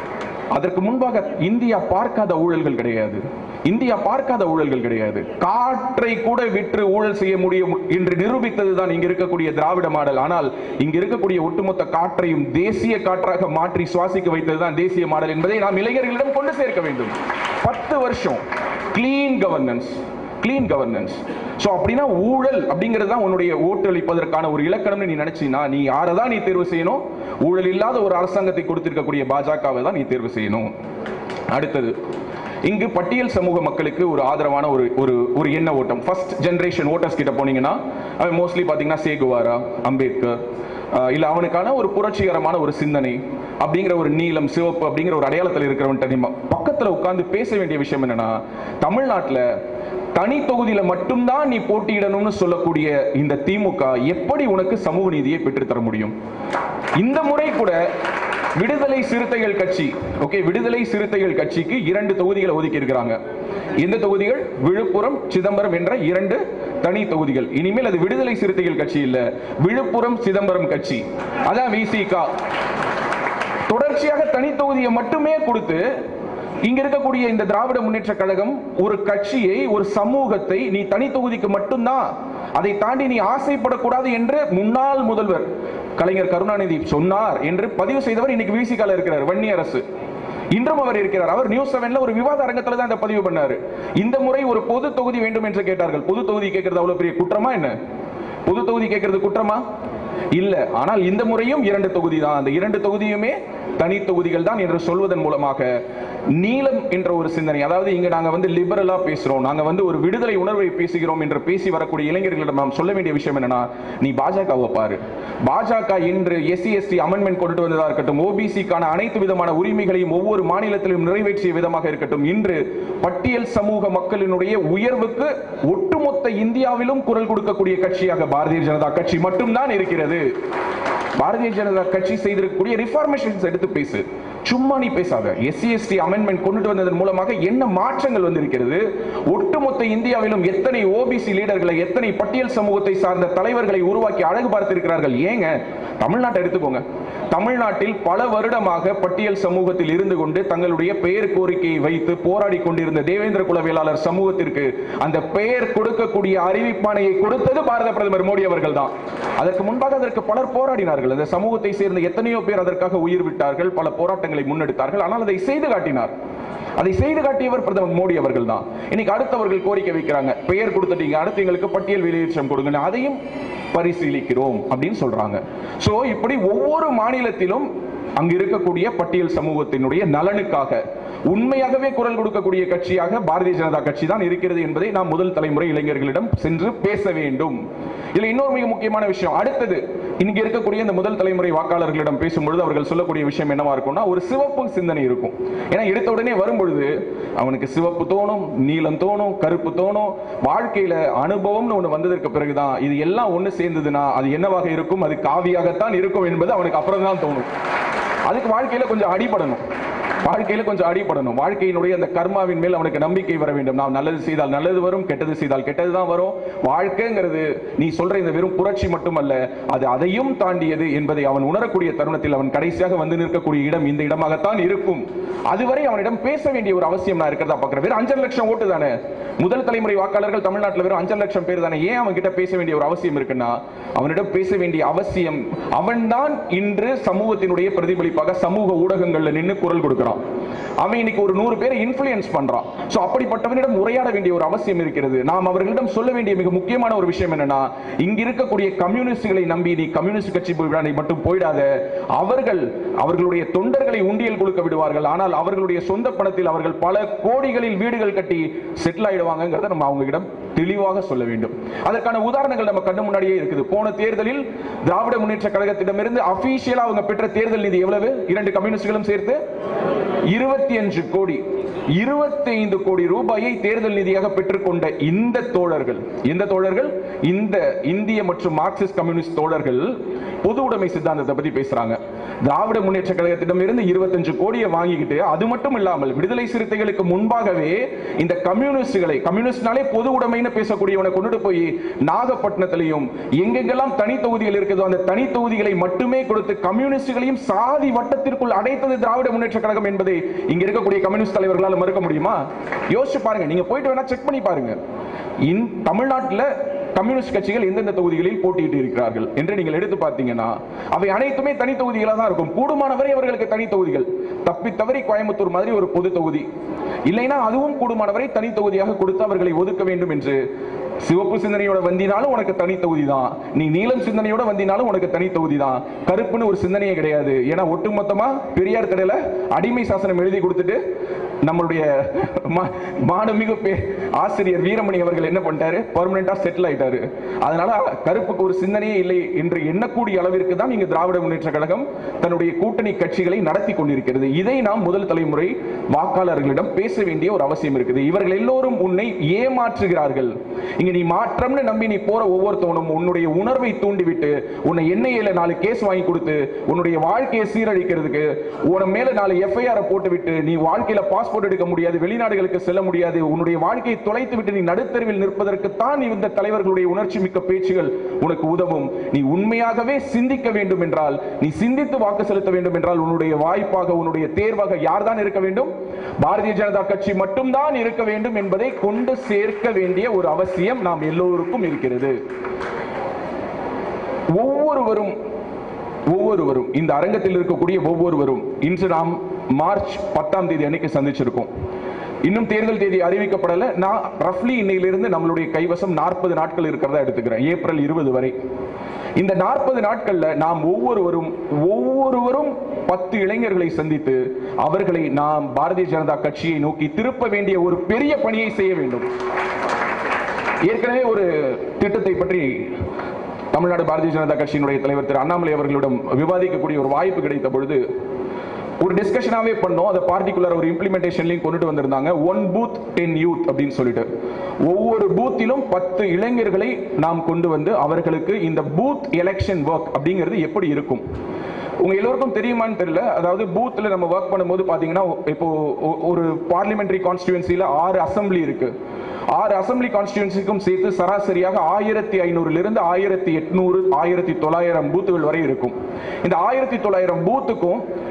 அதற்கு முன்பாக இந்தியா பார்க்காத ஊழல்கள் கிடையாது இந்தியா பார்க்காத ஊழல்கள் கிடையாது காற்றை கூட விற்று ஊழல் செய்ய முடியும் என்று நிரூபித்ததுதான் இங்க இருக்கக்கூடிய திராவிட மாடல் ஆனால் இங்க இருக்கக்கூடிய ஒட்டுமொத்த காற்றையும் தேசிய காற்றாக மாற்றி சுவாசிக்க வைத்ததுதான் தேசிய மாடல் என்பதை நாம் இளைஞர்களிடம் கொண்டு சேர்க்க வேண்டும் பத்து வருஷம் clean governance clean governance so அப்படின்னா ஊழல் அப்படிங்கிறது தான் உன்னுடைய ஓட்டு அளிப்பதற்கான ஒரு இலக்கணம்னு நீ நினைச்சீனா நீ யாரை தான் நீ தேர்வு செய்யணும் ஊழல் இல்லாத ஒரு அரசாங்கத்தை கொடுத்திருக்கக்கூடிய பாஜகவை தான் நீ தேர்வு செய்யணும் அடுத்தது இங்கு பட்டியல் சமூக மக்களுக்கு ஒரு ஆதரவான ஒரு ஒரு ஒரு எண்ண ஓட்டம் ஃபர்ஸ்ட் ஜெனரேஷன் ஓட்டர்ஸ் கிட்ட போனீங்கன்னா அவன் மோஸ்ட்லி பார்த்தீங்கன்னா சேகுவாரா அம்பேத்கர் ஆஹ் இல்ல அவனுக்கான ஒரு புரட்சிகரமான ஒரு சிந்தனை அப்படிங்கிற ஒரு நீலம் சிவப்பு அப்படிங்கிற ஒரு அடையாளத்தில் இருக்கிறவன்ட்ட நீ ம- பக்கத்துல உட்கார்ந்து பேச வேண்டிய விஷயம் என்னன்னா தமிழ்நாட்டுல தனி தொகுதியில மட்டும்தான் நீ போட்டியிடணும்னு சொல்லக்கூடிய இந்த திமுக எப்படி உனக்கு சமூக நீதியை பெற்றுத்தர முடியும் இந்த முறை கூட விடுதலை சிறுத்தைகள் கட்சி ஓகே விடுதலை சிறுத்தைகள் கட்சிக்கு இரண்டு தொகுதிகளை ஒதுக்கி இருக்கிறாங்க எந்த தொகுதிகள் விழுப்புரம் சிதம்பரம் என்ற இரண்டு தனி தொகுதிகள் இனிமேல் அது விடுதலை சிறுத்தைகள் கட்சி இல்ல விழுப்புரம் சிதம்பரம் கட்சி அதான் விசிகா தொடர்ச்சியாக தனி தொகுதியை மட்டுமே கொடுத்து இங்க இருக்கக்கூடிய இந்த திராவிட முன்னேற்ற கழகம் ஒரு கட்சியை ஒரு சமூகத்தை நீ தனி தொகுதிக்கு மட்டும்தான் அதை தாண்டி நீ ஆசைப்படக்கூடாது என்று முன்னாள் முதல்வர் கலைஞர் கருணாநிதி சொன்னார் என்று பதிவு செய்தவர் இன்னைக்கு விசிகால இருக்கிறார் வன்னி அரசு இன்றும் அவர் இருக்கிறார் அவர் நியூஸ் செவன்ல ஒரு விவாத அரங்கத்துல தான் இந்த பதிவு பண்ணாரு இந்த முறை ஒரு பொது தொகுதி வேண்டும் என்று கேட்டார்கள் பொது தொகுதி கேட்கறது அவ்வளவு பெரிய குற்றமா என்ன பொது தொகுதி கேட்கறது குற்றமா இல்ல ஆனால் இந்த முறையும் இரண்டு தொகுதி தான் அந்த இரண்டு தொகுதியுமே தனி தொகுதிகள் தான் என்று சொல்வதன் மூலமாக நீலம் என்ற ஒரு சிந்தனை அதாவது இங்க நாங்க வந்து லிபரலா பேசுறோம் நாங்க வந்து ஒரு விடுதலை உணர்வை பேசுகிறோம் என்று பேசி வரக்கூடிய இளைஞர்களிடம் நாம் சொல்ல வேண்டிய விஷயம் என்னன்னா நீ பாஜகவை பாரு பாஜக இன்று எஸ்சி எஸ்டி அமெண்ட்மெண்ட் கொண்டு வந்ததா இருக்கட்டும் ஓபிசிக்கான அனைத்து விதமான உரிமைகளையும் ஒவ்வொரு மாநிலத்திலும் நிறைவேற்றிய விதமாக இருக்கட்டும் இன்று பட்டியல் சமூக மக்களினுடைய உயர்வுக்கு ஒட்டுமொத்த இந்தியாவிலும் குரல் கொடுக்கக்கூடிய கட்சியாக பாரதிய ஜனதா கட்சி மட்டும்தான் இருக்கிறது பாரதிய ஜனதா கட்சி செய்திருக்கக்கூடிய ரிஃபார்மேஷன்ஸ் எடுத்து பேசு சும்மா நீ பேசாத எஸ்சி எஸ்டி அமெண்ட்மெண்ட் கொண்டு வந்ததன் மூலமாக என்ன மாற்றங்கள் வந்திருக்கிறது ஒட்டுமொத்த இந்தியாவிலும் எத்தனை ஓபிசி லீடர்களை எத்தனை பட்டியல் சமூகத்தை சார்ந்த தலைவர்களை உருவாக்கி அழகு பார்த்திருக்கிறார்கள் ஏங்க தமிழ்நாட்டை எடுத்துக்கோங்க தமிழ்நாட்டில் பல வருடமாக பட்டியல் சமூகத்தில் இருந்து கொண்டு தங்களுடைய பெயர் கோரிக்கையை வைத்து போராடி கொண்டிருந்த தேவேந்திர குலவேளாளர் சமூகத்திற்கு அந்த பெயர் கொடுக்கக்கூடிய அறிவிப்பானையை கொடுத்தது பாரத பிரதமர் மோடி அவர்கள் தான் அதற்கு முன்பாக அதற்கு பலர் போராடினார்கள் அந்த சமூகத்தை சேர்ந்த எத்தனையோ பேர் அதற்காக உயிர் விட்டார்கள் பல போராட்டங்களை முன்னெடுத்தார்கள் ஆனால் அதை செய்து காட்டினார் அதை செய்து காட்டியவர் பிரதமர் மோடி அவர்கள் தான் இன்னைக்கு அடுத்தவர்கள் கோரிக்கை வைக்கிறாங்க பெயர் கொடுத்துட்டீங்க அடுத்து எங்களுக்கு பட்டியல் வெளியேற்றம் கொடுங்க அதையும் பரிசீலிக்கிறோம் அப்படின்னு சொல்றாங்க சோ இப்படி ஒவ்வொரு மாநிலத்திலும் அங்கு இருக்கக்கூடிய பட்டியல் சமூகத்தினுடைய நலனுக்காக உண்மையாகவே குரல் கொடுக்கக்கூடிய கட்சியாக பாரதிய ஜனதா கட்சி தான் இருக்கிறது என்பதை நாம் முதல் தலைமுறை இளைஞர்களிடம் சென்று பேச வேண்டும் இதுல இன்னொரு மிக முக்கியமான விஷயம் அடுத்தது இங்க இருக்கக்கூடிய இந்த முதல் தலைமுறை வாக்காளர்களிடம் பேசும்பொழுது அவர்கள் சொல்லக்கூடிய விஷயம் என்னவா இருக்கும்னா ஒரு சிவப்பு சிந்தனை இருக்கும் ஏன்னா எடுத்த உடனே வரும்பொழுது அவனுக்கு சிவப்பு தோணும் நீலம் தோணும் கருப்பு தோணும் வாழ்க்கையில அனுபவம்னு ஒண்ணு வந்ததற்கு பிறகுதான் இது எல்லாம் ஒண்ணு சேர்ந்ததுன்னா அது என்னவாக இருக்கும் அது காவியாகத்தான் இருக்கும் என்பது அவனுக்கு அப்புறம் தான் தோணும் அதுக்கு வாழ்க்கையில கொஞ்சம் அடிபடணும் வாழ்க்கையில கொஞ்சம் அடிபடணும் வாழ்க்கையினுடைய அந்த கர்மாவின் மேல் அவனுக்கு நம்பிக்கை வர வேண்டும் நாம் நல்லது செய்தால் நல்லது வரும் கெட்டது செய்தால் கெட்டது தான் வரும் வாழ்க்கைங்கிறது நீ சொல்ற இந்த வெறும் புரட்சி மட்டுமல்ல அது அதையும் தாண்டியது என்பதை அவன் உணரக்கூடிய தருணத்தில் அவன் கடைசியாக வந்து நிற்கக்கூடிய இடம் இந்த இடமாகத்தான் இருக்கும் அதுவரை அவனிடம் பேச வேண்டிய ஒரு அவசியம் நான் இருக்கிறதா பார்க்கிறேன் வெறும் அஞ்சரை லட்சம் ஓட்டு தானே முதல் தலைமுறை வாக்காளர்கள் தமிழ்நாட்டில் வெறும் அஞ்சரை லட்சம் பேர் தானே ஏன் அவன் கிட்ட பேச வேண்டிய ஒரு அவசியம் இருக்குன்னா அவனிடம் பேச வேண்டிய அவசியம் அவன்தான் இன்று சமூகத்தினுடைய பிரதிபலிப்பாக சமூக ஊடகங்கள்ல நின்று குரல் கொடுக்கிறான் அவன் இன்னைக்கு ஒரு நூறு பேரை இன்ஃபுளுயன்ஸ் பண்றான் சோ அப்படிப்பட்டவனிடம் உரையாட வேண்டிய ஒரு அவசியம் இருக்கிறது நாம் அவர்களிடம் சொல்ல வேண்டிய மிக முக்கியமான ஒரு விஷயம் என்னன்னா இங்க இருக்கக்கூடிய கம்யூனிஸ்டுகளை நம்பி நீ கம்யூனிஸ்ட் கட்சி போய் மட்டும் போயிடாத அவர்கள் அவர்களுடைய தொண்டர்களை உண்டியல் கொடுக்க விடுவார்கள் ஆனால் அவர்களுடைய சொந்த பணத்தில் அவர்கள் பல கோடிகளில் வீடுகள் கட்டி செட்டில் ஆயிடுவாங்கிறத நம்ம அவங்ககிடம் தெளிவாக சொல்ல வேண்டும் அதற்கான உதாரணங்கள் நம்ம கண்ணு முன்னாடியே இருக்குது போன தேர்தலில் திராவிட முன்னேற்ற கழகத்திடமிருந்து அபிஷியலா அவங்க பெற்ற தேர்தல் நிதி எவ்வளவு இரண்டு கம்யூனிஸ்டுகளும் சேர்த்து இருபத்தி அஞ்சு கோடி இருபத்தி ஐந்து கோடி ரூபாயை தேர்தல் நிதியாக பெற்றுக்கொண்ட இந்த தோழர்கள் இந்த தோழர்கள் இந்த இந்திய மற்றும் மார்க்சிஸ்ட் கம்யூனிஸ்ட் தோழர்கள் பொது உடைமை சித்தாந்தத்தை பத்தி பேசுறாங்க திராவிட முன்னேற்ற கழகத்திடம் இருந்து இருபத்தஞ்சு கோடியை வாங்கிக்கிட்டு அது மட்டும் இல்லாமல் விடுதலை சிறுத்தைகளுக்கு முன்பாகவே இந்த கம்யூனிஸ்டுகளை கம்யூனிஸ்ட்னாலே பொது உடைமைன்னு பேசக்கூடியவனை கொண்டுட்டு போய் நாகப்பட்டினத்திலையும் எங்கெங்கெல்லாம் தனி தொகுதிகள் இருக்குதோ அந்த தனி தொகுதிகளை மட்டுமே கொடுத்து கம்யூனிஸ்டுகளையும் சாதி வட்டத்திற்குள் அடைத்தது திராவிட முன்னேற்ற கழகம் என்பதை இங்க இருக்கக்கூடிய கம்யூனிஸ்ட் தலைவர்களால் மறுக்க முடியுமா யோசிச்சு பாருங்க நீங்க போயிட்டு வேணா செக் பண்ணி பாருங்க இன் தமிழ்நாட்டில் கம்யூனிஸ்ட் கட்சிகள் எந்தெந்த தொகுதிகளில் போட்டியிட்டு இருக்கிறார்கள் என்று நீங்கள் எடுத்து பார்த்தீங்கன்னா அவை அனைத்துமே தனி தொகுதிகளாக தான் இருக்கும் கூடுமானவரை அவர்களுக்கு தனி தொகுதிகள் தப்பி தவறி கோயம்புத்தூர் மாதிரி ஒரு பொது தொகுதி இல்லைன்னா அதுவும் கூடுமானவரை தனி தொகுதியாக கொடுத்து அவர்களை ஒதுக்க வேண்டும் என்று சிவப்பு சிந்தனையோட வந்தினாலும் உனக்கு தனி தொகுதி தான் நீ நீலம் சிந்தனையோட வந்தினாலும் உனக்கு தனி தொகுதி தான் கருப்புன்னு ஒரு சிந்தனையே கிடையாது ஏன்னா ஒட்டுமொத்தமா பெரியார் கடையில அடிமை சாசனம் எழுதி கொடுத்துட்டு நம்மளுடைய மா- மாண்புமிகு பே- ஆசிரியர் வீரமணி அவர்கள் என்ன பண்ணிட்டாரு பர்மனண்டா செட்டில் ஆயிட்டாரு அதனால கருப்புக்கு ஒரு சிந்தனையே இல்லை என்று எண்ணக்கூடிய அளவிற்கு தான் இங்கு திராவிட முன்னேற்ற கழகம் தன்னுடைய கூட்டணி கட்சிகளை நடத்தி கொண்டிருக்கிறது இதை நாம் முதல் தலைமுறை வாக்காளர்களிடம் பேச வேண்டிய ஒரு அவசியம் இருக்குது இவர்கள் எல்லோரும் உன்னை ஏமாற்றுகிறார்கள் இங்க நீ மாற்றம்னு நம்பி நீ போற ஒவ்வொருத்தவனும் உன்னுடைய உணர்வை தூண்டிவிட்டு உன்னை எண்ணெயில நாலு கேஸ் வாங்கி கொடுத்து உன்னுடைய வாழ்க்கையை சீரழிக்கிறதுக்கு உன மேல நாலு எஃப்ஐஆர் போட்டு விட்டு நீ வாழ்க்கையில பாஸ்போர்ட் எடுக்க முடியாது வெளிநாடுகளுக்கு செல்ல முடியாது உன்னுடைய வாழ்க்கையை தொலைத்து விட்டு நீ நடுத்தருவில் நிற்பதற்கு தான் இந்த தலைவர்களுடைய உணர்ச்சி மிக்க பேச்சுகள் உனக்கு உதவும் நீ உண்மையாகவே சிந்திக்க வேண்டும் என்றால் நீ சிந்தித்து வாக்கு செலுத்த வேண்டும் என்றால் உன்னுடைய வாய்ப்பாக உன்னுடைய தேர்வாக யார்தான் இருக்க வேண்டும் பாரதிய ஜனதா கட்சி மட்டும்தான் இருக்க வேண்டும் என்பதை கொண்டு சேர்க்க வேண்டிய ஒரு அவசியம் நாம் எல்லோருக்கும் இருக்கிறது ஒவ்வொருவரும் ஒவ்வொருவரும் இந்த அரங்கத்தில் இருக்கக்கூடிய ஒவ்வொருவரும் இன்று நாம் மார்ச் பத்தாம் தேதி அன்னைக்கு சந்திச்சிருக்கோம் இன்னும் தேர்தல் தேதி அறிவிக்கப்படல நான் ரஃப்லி இன்னையிலிருந்து நம்மளுடைய கைவசம் நாற்பது நாட்கள் இருக்கிறதா எடுத்துக்கிறேன் ஏப்ரல் இருபது வரை இந்த நாற்பது நாட்கள்ல நாம் ஒவ்வொருவரும் ஒவ்வொருவரும் பத்து இளைஞர்களை சந்தித்து அவர்களை நாம் பாரதிய ஜனதா கட்சியை நோக்கி திருப்ப வேண்டிய ஒரு பெரிய பணியை செய்ய வேண்டும் ஏற்கனவே ஒரு திட்டத்தை பற்றி தமிழ்நாடு பாரதிய ஜனதா கட்சியினுடைய தலைவர் திரு அண்ணாமலை அவர்களிடம் விவாதிக்கக்கூடிய ஒரு வாய்ப்பு கிடைத்த பொழுது ஒரு டிஸ்கஷனாவே பண்ணோம் அதை பார்ட்டிகுலர் ஒரு இம்ப்ளிமெண்டேஷன்லையும் கொண்டுட்டு வந்திருந்தாங்க ஒன் பூத் டென் யூத் அப்படின்னு சொல்லிட்டு ஒவ்வொரு பூத்திலும் பத்து இளைஞர்களை நாம் கொண்டு வந்து அவர்களுக்கு இந்த பூத் எலெக்ஷன் ஒர்க் அப்படிங்கிறது எப்படி இருக்கும் உங்க எல்லோருக்கும் தெரியுமான்னு தெரியல அதாவது பூத்ல நம்ம ஒர்க் பண்ணும்போது பாத்தீங்கன்னா இப்போ ஒ- ஒரு பார்லிமெண்டரி கான்ஸ்டியூன்சில ஆறு அசெம்பிளி இருக்கு ஆறு அசெம்பிளி கான்ஸ்டியூன்சிக்கும் சேர்த்து சராசரியாக ஆயிரத்தி ஐநூறுலிருந்து ஆயிரத்தி எட்நூறு ஆயிரத்தி தொள்ளாயிரம் பூத்துகள் வரை இருக்கும் இந்த ஆயிரத்தி தொள்ளாயிரம் பூத்துக்கும்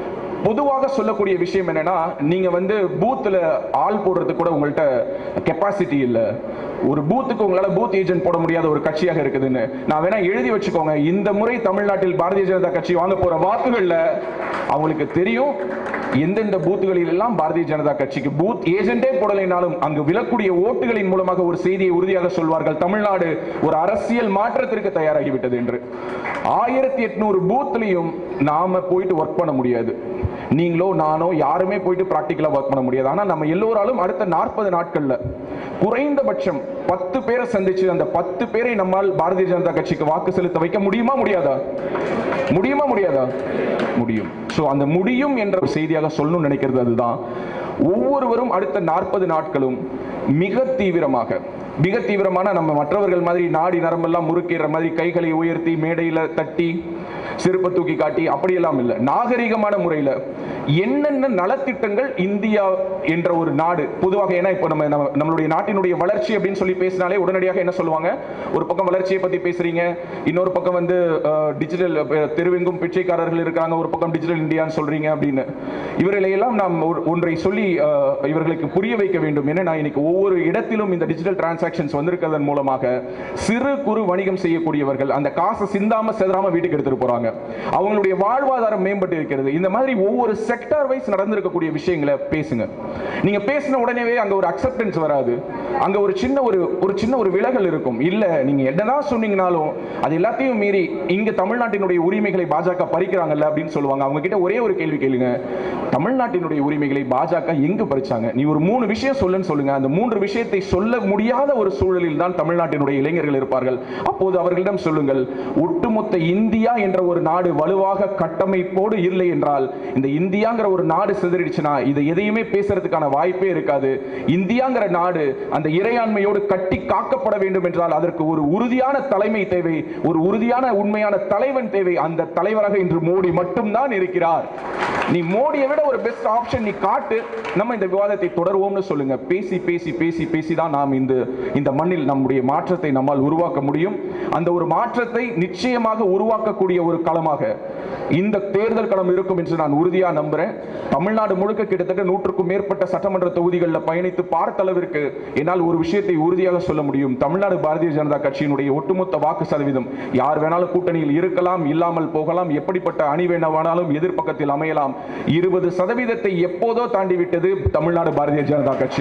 பொதுவாக சொல்லக்கூடிய விஷயம் என்னன்னா நீங்க வந்து பூத்துல ஆள் போடுறதுக்கு கூட உங்கள்ட்ட கெப்பாசிட்டி இல்ல ஒரு பூத்துக்கு உங்களால பூத் ஏஜென்ட் போட முடியாத ஒரு கட்சியாக இருக்குதுன்னு நான் வேணா எழுதி வச்சுக்கோங்க இந்த முறை தமிழ்நாட்டில் பாரதிய ஜனதா கட்சி வாங்க போற வாக்குகள்ல அவங்களுக்கு தெரியும் எந்தெந்த பூத்துகளில் எல்லாம் பாரதிய ஜனதா கட்சிக்கு பூத் ஏஜென்டே போடலைனாலும் அங்கு விழக்கூடிய ஓட்டுகளின் மூலமாக ஒரு செய்தியை உறுதியாக சொல்வார்கள் தமிழ்நாடு ஒரு அரசியல் மாற்றத்திற்கு தயாராகிவிட்டது என்று ஆயிரத்தி எட்நூறு பூத்லையும் நாம போயிட்டு ஒர்க் பண்ண முடியாது நீங்களோ நானோ யாருமே போயிட்டு பிராக்டிக்கலா ஒர்க் பண்ண முடியாது ஆனா நம்ம எல்லோராலும் அடுத்த நாற்பது நாட்கள்ல குறைந்தபட்சம் பத்து பேரை சந்திச்சு அந்த பத்து பேரை நம்மால் பாரதிய ஜனதா கட்சிக்கு வாக்கு செலுத்த வைக்க முடியுமா முடியாதா முடியுமா முடியாதா முடியும் சோ அந்த முடியும் என்ற ஒரு செய்தியாக சொல்லணும்னு நினைக்கிறது அதுதான் ஒவ்வொருவரும் அடுத்த நாற்பது நாட்களும் மிக தீவிரமாக மிக தீவிரமான நம்ம மற்றவர்கள் மாதிரி நாடி நரம்பெல்லாம் முறுக்கிற மாதிரி கைகளை உயர்த்தி மேடையில தட்டி செருப்பை தூக்கி காட்டி அப்படியெல்லாம் இல்லை நாகரிகமான முறையில் என்னென்ன நலத்திட்டங்கள் இந்தியா என்ற ஒரு நாடு பொதுவாக ஏன்னா இப்போ நம்ம நம்ம- நம்மளுடைய நாட்டினுடைய வளர்ச்சி அப்படின்னு சொல்லி பேசினாலே உடனடியாக என்ன சொல்லுவாங்க ஒரு பக்கம் வளர்ச்சியை பத்தி பேசுறீங்க இன்னொரு பக்கம் வந்து டிஜிட்டல் தெருவெங்கும் பிச்சைக்காரர்கள் இருக்காங்க ஒரு பக்கம் டிஜிட்டல் இந்தியான்னு சொல்றீங்க அப்படின்னு இவர்களை எல்லாம் நாம் ஒரு- ஒன்றை சொல்லி அஹ், இவர்களுக்கு புரிய வைக்க வேண்டும் ஏன்னா நான் இன்னைக்கு ஒவ்வொரு இடத்திலும் இந்த டிஜிட்டல் டிரான்சாக்ஷன்ஸ் வந்திருக்கிறதன் மூலமாக சிறு குறு வணிகம் செய்யக்கூடியவர்கள் அந்த காசை சிந்தாம செதறாம வீட்டுக்கு எடுத்துட்டு போறாங்க அவங்களுடைய வாழ்வாதாரம் மேம்பட்டு இருக்கிறது இந்த மாதிரி ஒவ்வொரு செக்டார் வைஸ் நடந்திருக்கக்கூடிய விஷயங்களை பேசுங்க நீங்க பேசின உடனேவே அங்க ஒரு அக்செப்டன்ஸ் வராது அங்க ஒரு சின்ன ஒரு ஒரு சின்ன ஒரு விலகல் இருக்கும் இல்ல நீங்க என்னதான் சொன்னீங்கனாலும் அது எல்லாத்தையும் மீறி இங்க தமிழ்நாட்டினுடைய உரிமைகளை பாஜக பறிக்கிறாங்கல்ல அப்படின்னு சொல்லுவாங்க அவங்க கிட்ட ஒரே ஒரு கேள்வி கேளுங்க தமிழ்நாட்டினுடைய உரிமைகளை பாஜக எங்கு பறிச்சாங்க நீ ஒரு மூணு விஷயம் சொல்லுன்னு சொல்லுங்க அந்த மூன்று விஷயத்தை சொல்ல முடியாத ஒரு சூழலில் தான் தமிழ்நாட்டினுடைய இளைஞர்கள் இருப்பார்கள் அப்போது அவர்களிடம் சொல்லுங்கள் ஒட்டுமொத்த இந்தியா என்ற ஒரு நாடு வலுவாக கட்டமைப்போடு இல்லை என்றால் இந்த இந்தியாங்கிற ஒரு நாடு சிதறிடுச்சுன்னா இதை எதையுமே பேசுறதுக்கான வாய்ப்பே இருக்காது இந்தியாங்கிற நாடு அந்த இறையாண்மையோடு கட்டி காக்கப்பட வேண்டும் என்றால் அதற்கு ஒரு உறுதியான தலைமை தேவை ஒரு உறுதியான உண்மையான தலைவன் தேவை அந்த தலைவராக இன்று மோடி மட்டும்தான் இருக்கிறார் நீ மோடியை விட ஒரு பெஸ்ட் ஆப்ஷன் நீ காட்டு நம்ம இந்த விவாதத்தை தொடருவோம்னு சொல்லுங்க பேசி பேசி பேசி பேசி தான் நாம் இந்த இந்த மண்ணில் நம்முடைய மாற்றத்தை நம்மால் உருவாக்க முடியும் அந்த ஒரு மாற்றத்தை நிச்சயமாக உருவாக்கக்கூடிய ஒரு களமாக இந்த தேர்தல் களம் இருக்கும் என்று நான் உறுதியா நம்புறேன் தமிழ்நாடு முழுக்க கிட்டத்தட்ட நூற்றுக்கும் மேற்பட்ட சட்டமன்ற தொகுதிகளில் பயணித்து பார்த்த அளவிற்கு என்னால் ஒரு விஷயத்தை உறுதியாக சொல்ல முடியும் தமிழ்நாடு பாரதிய ஜனதா கட்சியினுடைய ஒட்டுமொத்த வாக்கு சதவீதம் யார் வேணாலும் கூட்டணியில் இருக்கலாம் இல்லாமல் போகலாம் எப்படிப்பட்ட அணி வேணாலும் எதிர்ப்பக்கத்தில் அமையலாம் இருபது சதவீதத்தை எப்போதோ தாண்டி விட்டது தமிழ்நாடு பாரதிய ஜனதா கட்சி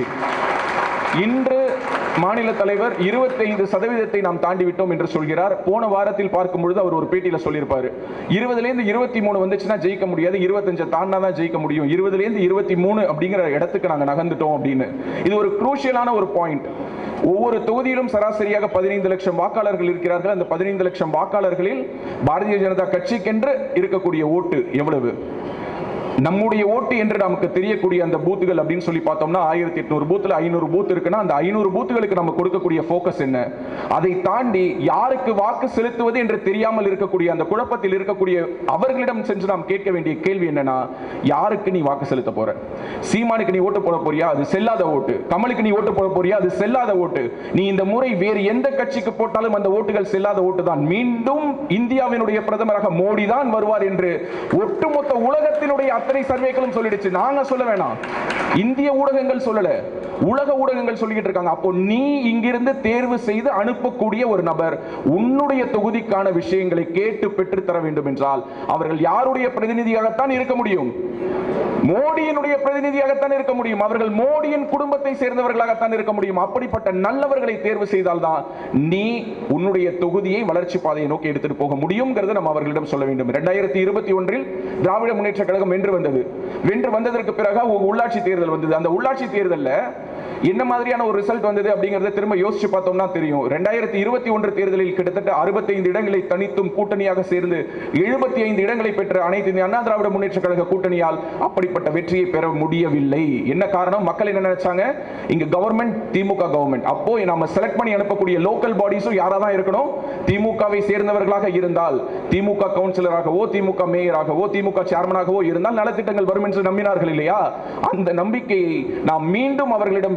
இன்று மாநில தலைவர் 25% சதவீதத்தை நாம் தாண்டி விட்டோம் என்று சொல்கிறார் போன வாரத்தில் பார்க்கும் பொழுது அவர் ஒரு பேட்டியில சொல்லியிருப்பாரு இருபதுல இருந்து இருபத்தி மூணு வந்துச்சுன்னா ஜெயிக்க முடியாது இருபத்தஞ்சு தாண்டா தான் ஜெயிக்க முடியும் இருபதுல இருந்து இருபத்தி மூணு அப்படிங்கிற இடத்துக்கு நாங்க நகர்ந்துட்டோம் அப்படின்னு இது ஒரு குரூஷியலான ஒரு பாயிண்ட் ஒவ்வொரு தொகுதியிலும் சராசரியாக பதினைந்து லட்சம் வாக்காளர்கள் இருக்கிறார்கள் அந்த பதினைந்து லட்சம் வாக்காளர்களில் பாரதிய ஜனதா கட்சிக்கென்று இருக்கக்கூடிய ஓட்டு எவ்வளவு நம்முடைய ஓட்டு என்று நமக்கு தெரியக்கூடிய அந்த பூத்துகள் அப்படின்னு சொல்லி பார்த்தோம்னா ஆயிரத்தி எட்நூறு பூத்துல ஐநூறு பூத் இருக்குன்னா அந்த ஐநூறு பூத்துகளுக்கு நம்ம கொடுக்கக்கூடிய ஃபோக்கஸ் என்ன அதை தாண்டி யாருக்கு வாக்கு செலுத்துவது என்று தெரியாமல் இருக்கக்கூடிய அந்த குழப்பத்தில் இருக்கக்கூடிய அவர்களிடம் சென்று நாம் கேட்க வேண்டிய கேள்வி என்னன்னா யாருக்கு நீ வாக்கு செலுத்த போற சீமானுக்கு நீ ஓட்டு போட போறியா அது செல்லாத ஓட்டு கமலுக்கு நீ ஓட்டு போட போறியா அது செல்லாத ஓட்டு நீ இந்த முறை வேறு எந்த கட்சிக்கு போட்டாலும் அந்த ஓட்டுகள் செல்லாத ஓட்டு தான் மீண்டும் இந்தியாவினுடைய பிரதமராக மோடி தான் வருவார் என்று ஒட்டுமொத்த உலகத்தினுடைய அத்தனை சர்வேக்களும் சொல்லிடுச்சு நாங்க சொல்ல வேணாம் இந்திய ஊடகங்கள் சொல்லல உலக ஊடகங்கள் சொல்லிக்கிட்டு இருக்காங்க அப்போ நீ இங்கிருந்து தேர்வு செய்து அனுப்பக்கூடிய ஒரு நபர் உன்னுடைய தொகுதிக்கான விஷயங்களை கேட்டு பெற்று தர வேண்டும் என்றால் அவர்கள் யாருடைய பிரதிநிதியாகத்தான் இருக்க முடியும் மோடியினுடைய பிரதிநிதியாகத்தான் இருக்க முடியும் அவர்கள் மோடியின் குடும்பத்தை சேர்ந்தவர்களாகத்தான் இருக்க முடியும் அப்படிப்பட்ட நல்லவர்களை தேர்வு செய்தால்தான் நீ உன்னுடைய தொகுதியை வளர்ச்சி பாதையை நோக்கி எடுத்துட்டு போக முடியுங்கிறத நம்ம அவர்களிடம் சொல்ல வேண்டும் ரெண்டாயிரத்தி இருபத்தி ஒன்றில் திராவிட முன்னேற்ற கழகம் வென்று வந்தது வென்று வந்ததற்கு பிறகு ஒரு உள்ளாட்சி தேர்தல் வந்தது அந்த உள்ளாட்சி தேர்தல்ல என்ன மாதிரியான ஒரு ரிசல்ட் வந்தது அப்படிங்கறத திரும்ப யோசிச்சு பார்த்தோம்னா தெரியும் ரெண்டாயிரத்தி இருபத்தி ஒன்று தேர்தலில் கிட்டத்தட்ட அறுபத்தைந்து இடங்களை தனித்தும் கூட்டணியாக சேர்ந்து எழுபத்தி ஐந்து இடங்களை பெற்ற அனைத்து இந்திய அண்ணா திராவிட முன்னேற்ற கழக கூட்டணியால் அப்படிப்பட்ட வெற்றியை பெற முடியவில்லை என்ன காரணம் மக்கள் என்ன நினைச்சாங்க இங்க கவர்மெண்ட் திமுக கவர்மெண்ட் அப்போ நம்ம செலக்ட் பண்ணி அனுப்பக்கூடிய லோக்கல் பாடிஸும் யாரா தான் இருக்கணும் திமுகவை சேர்ந்தவர்களாக இருந்தால் திமுக கவுன்சிலராகவோ திமுக மேயராகவோ திமுக சேர்மனாகவோ இருந்தால் நலத்திட்டங்கள் வரும் என்று நம்பினார்கள் இல்லையா அந்த நம்பிக்கையை நாம் மீண்டும் அவர்களிடம் விதை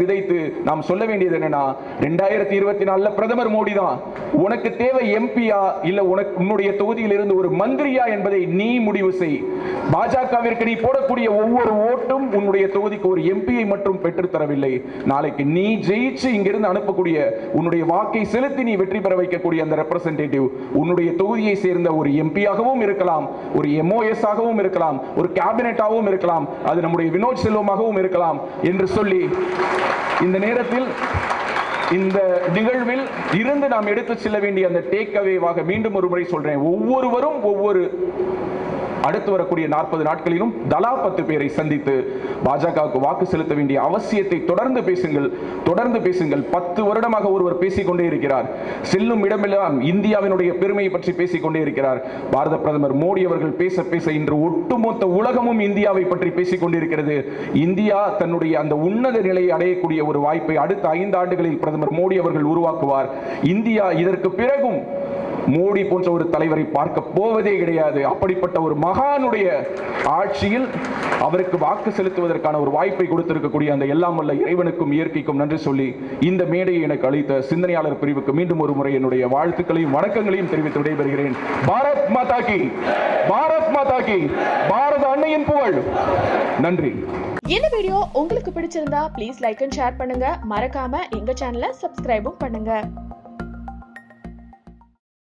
விதைத்து நாம் சொல்ல வேண்டியது என்னன்னா ரெண்டாயிரத்தி இருபத்தி நாலுல பிரதமர் மோடி தான் உனக்கு தேவை எம்பியா இல்ல உனக்கு உன்னுடைய தொகுதியில் இருந்து ஒரு மந்திரியா என்பதை நீ முடிவு செய் பாஜகவிற்கு நீ போடக்கூடிய ஒவ்வொரு ஓட்டும் உன்னுடைய தொகுதிக்கு ஒரு எம்பியை மட்டும் பெற்றுத் தரவில்லை நாளைக்கு நீ ஜெயிச்சு இங்கிருந்து அனுப்பக்கூடிய உன்னுடைய வாக்கை செலுத்தி நீ வெற்றி பெற வைக்கக்கூடிய அந்த ரெப்ரசன்டேட்டிவ் உன்னுடைய தொகுதியை சேர்ந்த ஒரு எம்பியாகவும் இருக்கலாம் ஒரு எம்ஓஎஸ் ஆகவும் இருக்கலாம் ஒரு கேபினெட்டாகவும் இருக்கலாம் அது நம்முடைய வினோத் செல்வமாகவும் இருக்கலாம் என்று சொல்லி இந்த நேரத்தில் இந்த நிகழ்வில் இருந்து நாம் எடுத்து செல்ல வேண்டிய அந்த டேக் அவேவாக மீண்டும் ஒரு முறை சொல்றேன் ஒவ்வொருவரும் ஒவ்வொரு அடுத்து வரக்கூடிய நாற்பது நாட்களிலும் தலா பத்து பேரை சந்தித்து பாஜகவுக்கு வாக்கு செலுத்த வேண்டிய அவசியத்தை தொடர்ந்து பேசுங்கள் தொடர்ந்து பேசுங்கள் பத்து வருடமாக ஒருவர் பேசிக்கொண்டே இருக்கிறார் செல்லும் இடமெல்லாம் இந்தியாவினுடைய பெருமையை பற்றி பேசிக்கொண்டே இருக்கிறார் பாரத பிரதமர் மோடி அவர்கள் பேச பேச இன்று ஒட்டுமொத்த உலகமும் இந்தியாவை பற்றி பேசிக் கொண்டிருக்கிறது இந்தியா தன்னுடைய அந்த உன்னத நிலையை அடையக்கூடிய ஒரு வாய்ப்பை அடுத்த ஐந்து ஆண்டுகளில் பிரதமர் மோடி அவர்கள் உருவாக்குவார் இந்தியா இதற்கு பிறகும் மோடி போன்ற ஒரு தலைவரை பார்க்க போவதே கிடையாது அப்படிப்பட்ட ஒரு மகானுடைய ஆட்சியில் அவருக்கு வாக்கு செலுத்துவதற்கான ஒரு வாய்ப்பை கொடுத்திருக்கக்கூடிய அந்த எல்லாம் வல்ல இறைவனுக்கும் இயற்கைக்கும் நன்றி சொல்லி இந்த மேடையை எனக்கு அளித்த சிந்தனையாளர் பிரிவுக்கு மீண்டும் ஒரு முறை என்னுடைய வாழ்த்துக்களையும் வணக்கங்களையும் தெரிவித்து விடைபெறுகிறேன் பாரத் மாதா கி பாரத் மாதா கி பாரத அன்னையின் புகழ் நன்றி இந்த வீடியோ உங்களுக்கு பிடிச்சிருந்தா ப்ளீஸ் லைக் அண்ட் ஷேர் பண்ணுங்க மறக்காம எங்க சேனலை சப்ஸ்கிரைபும் பண்ணுங்க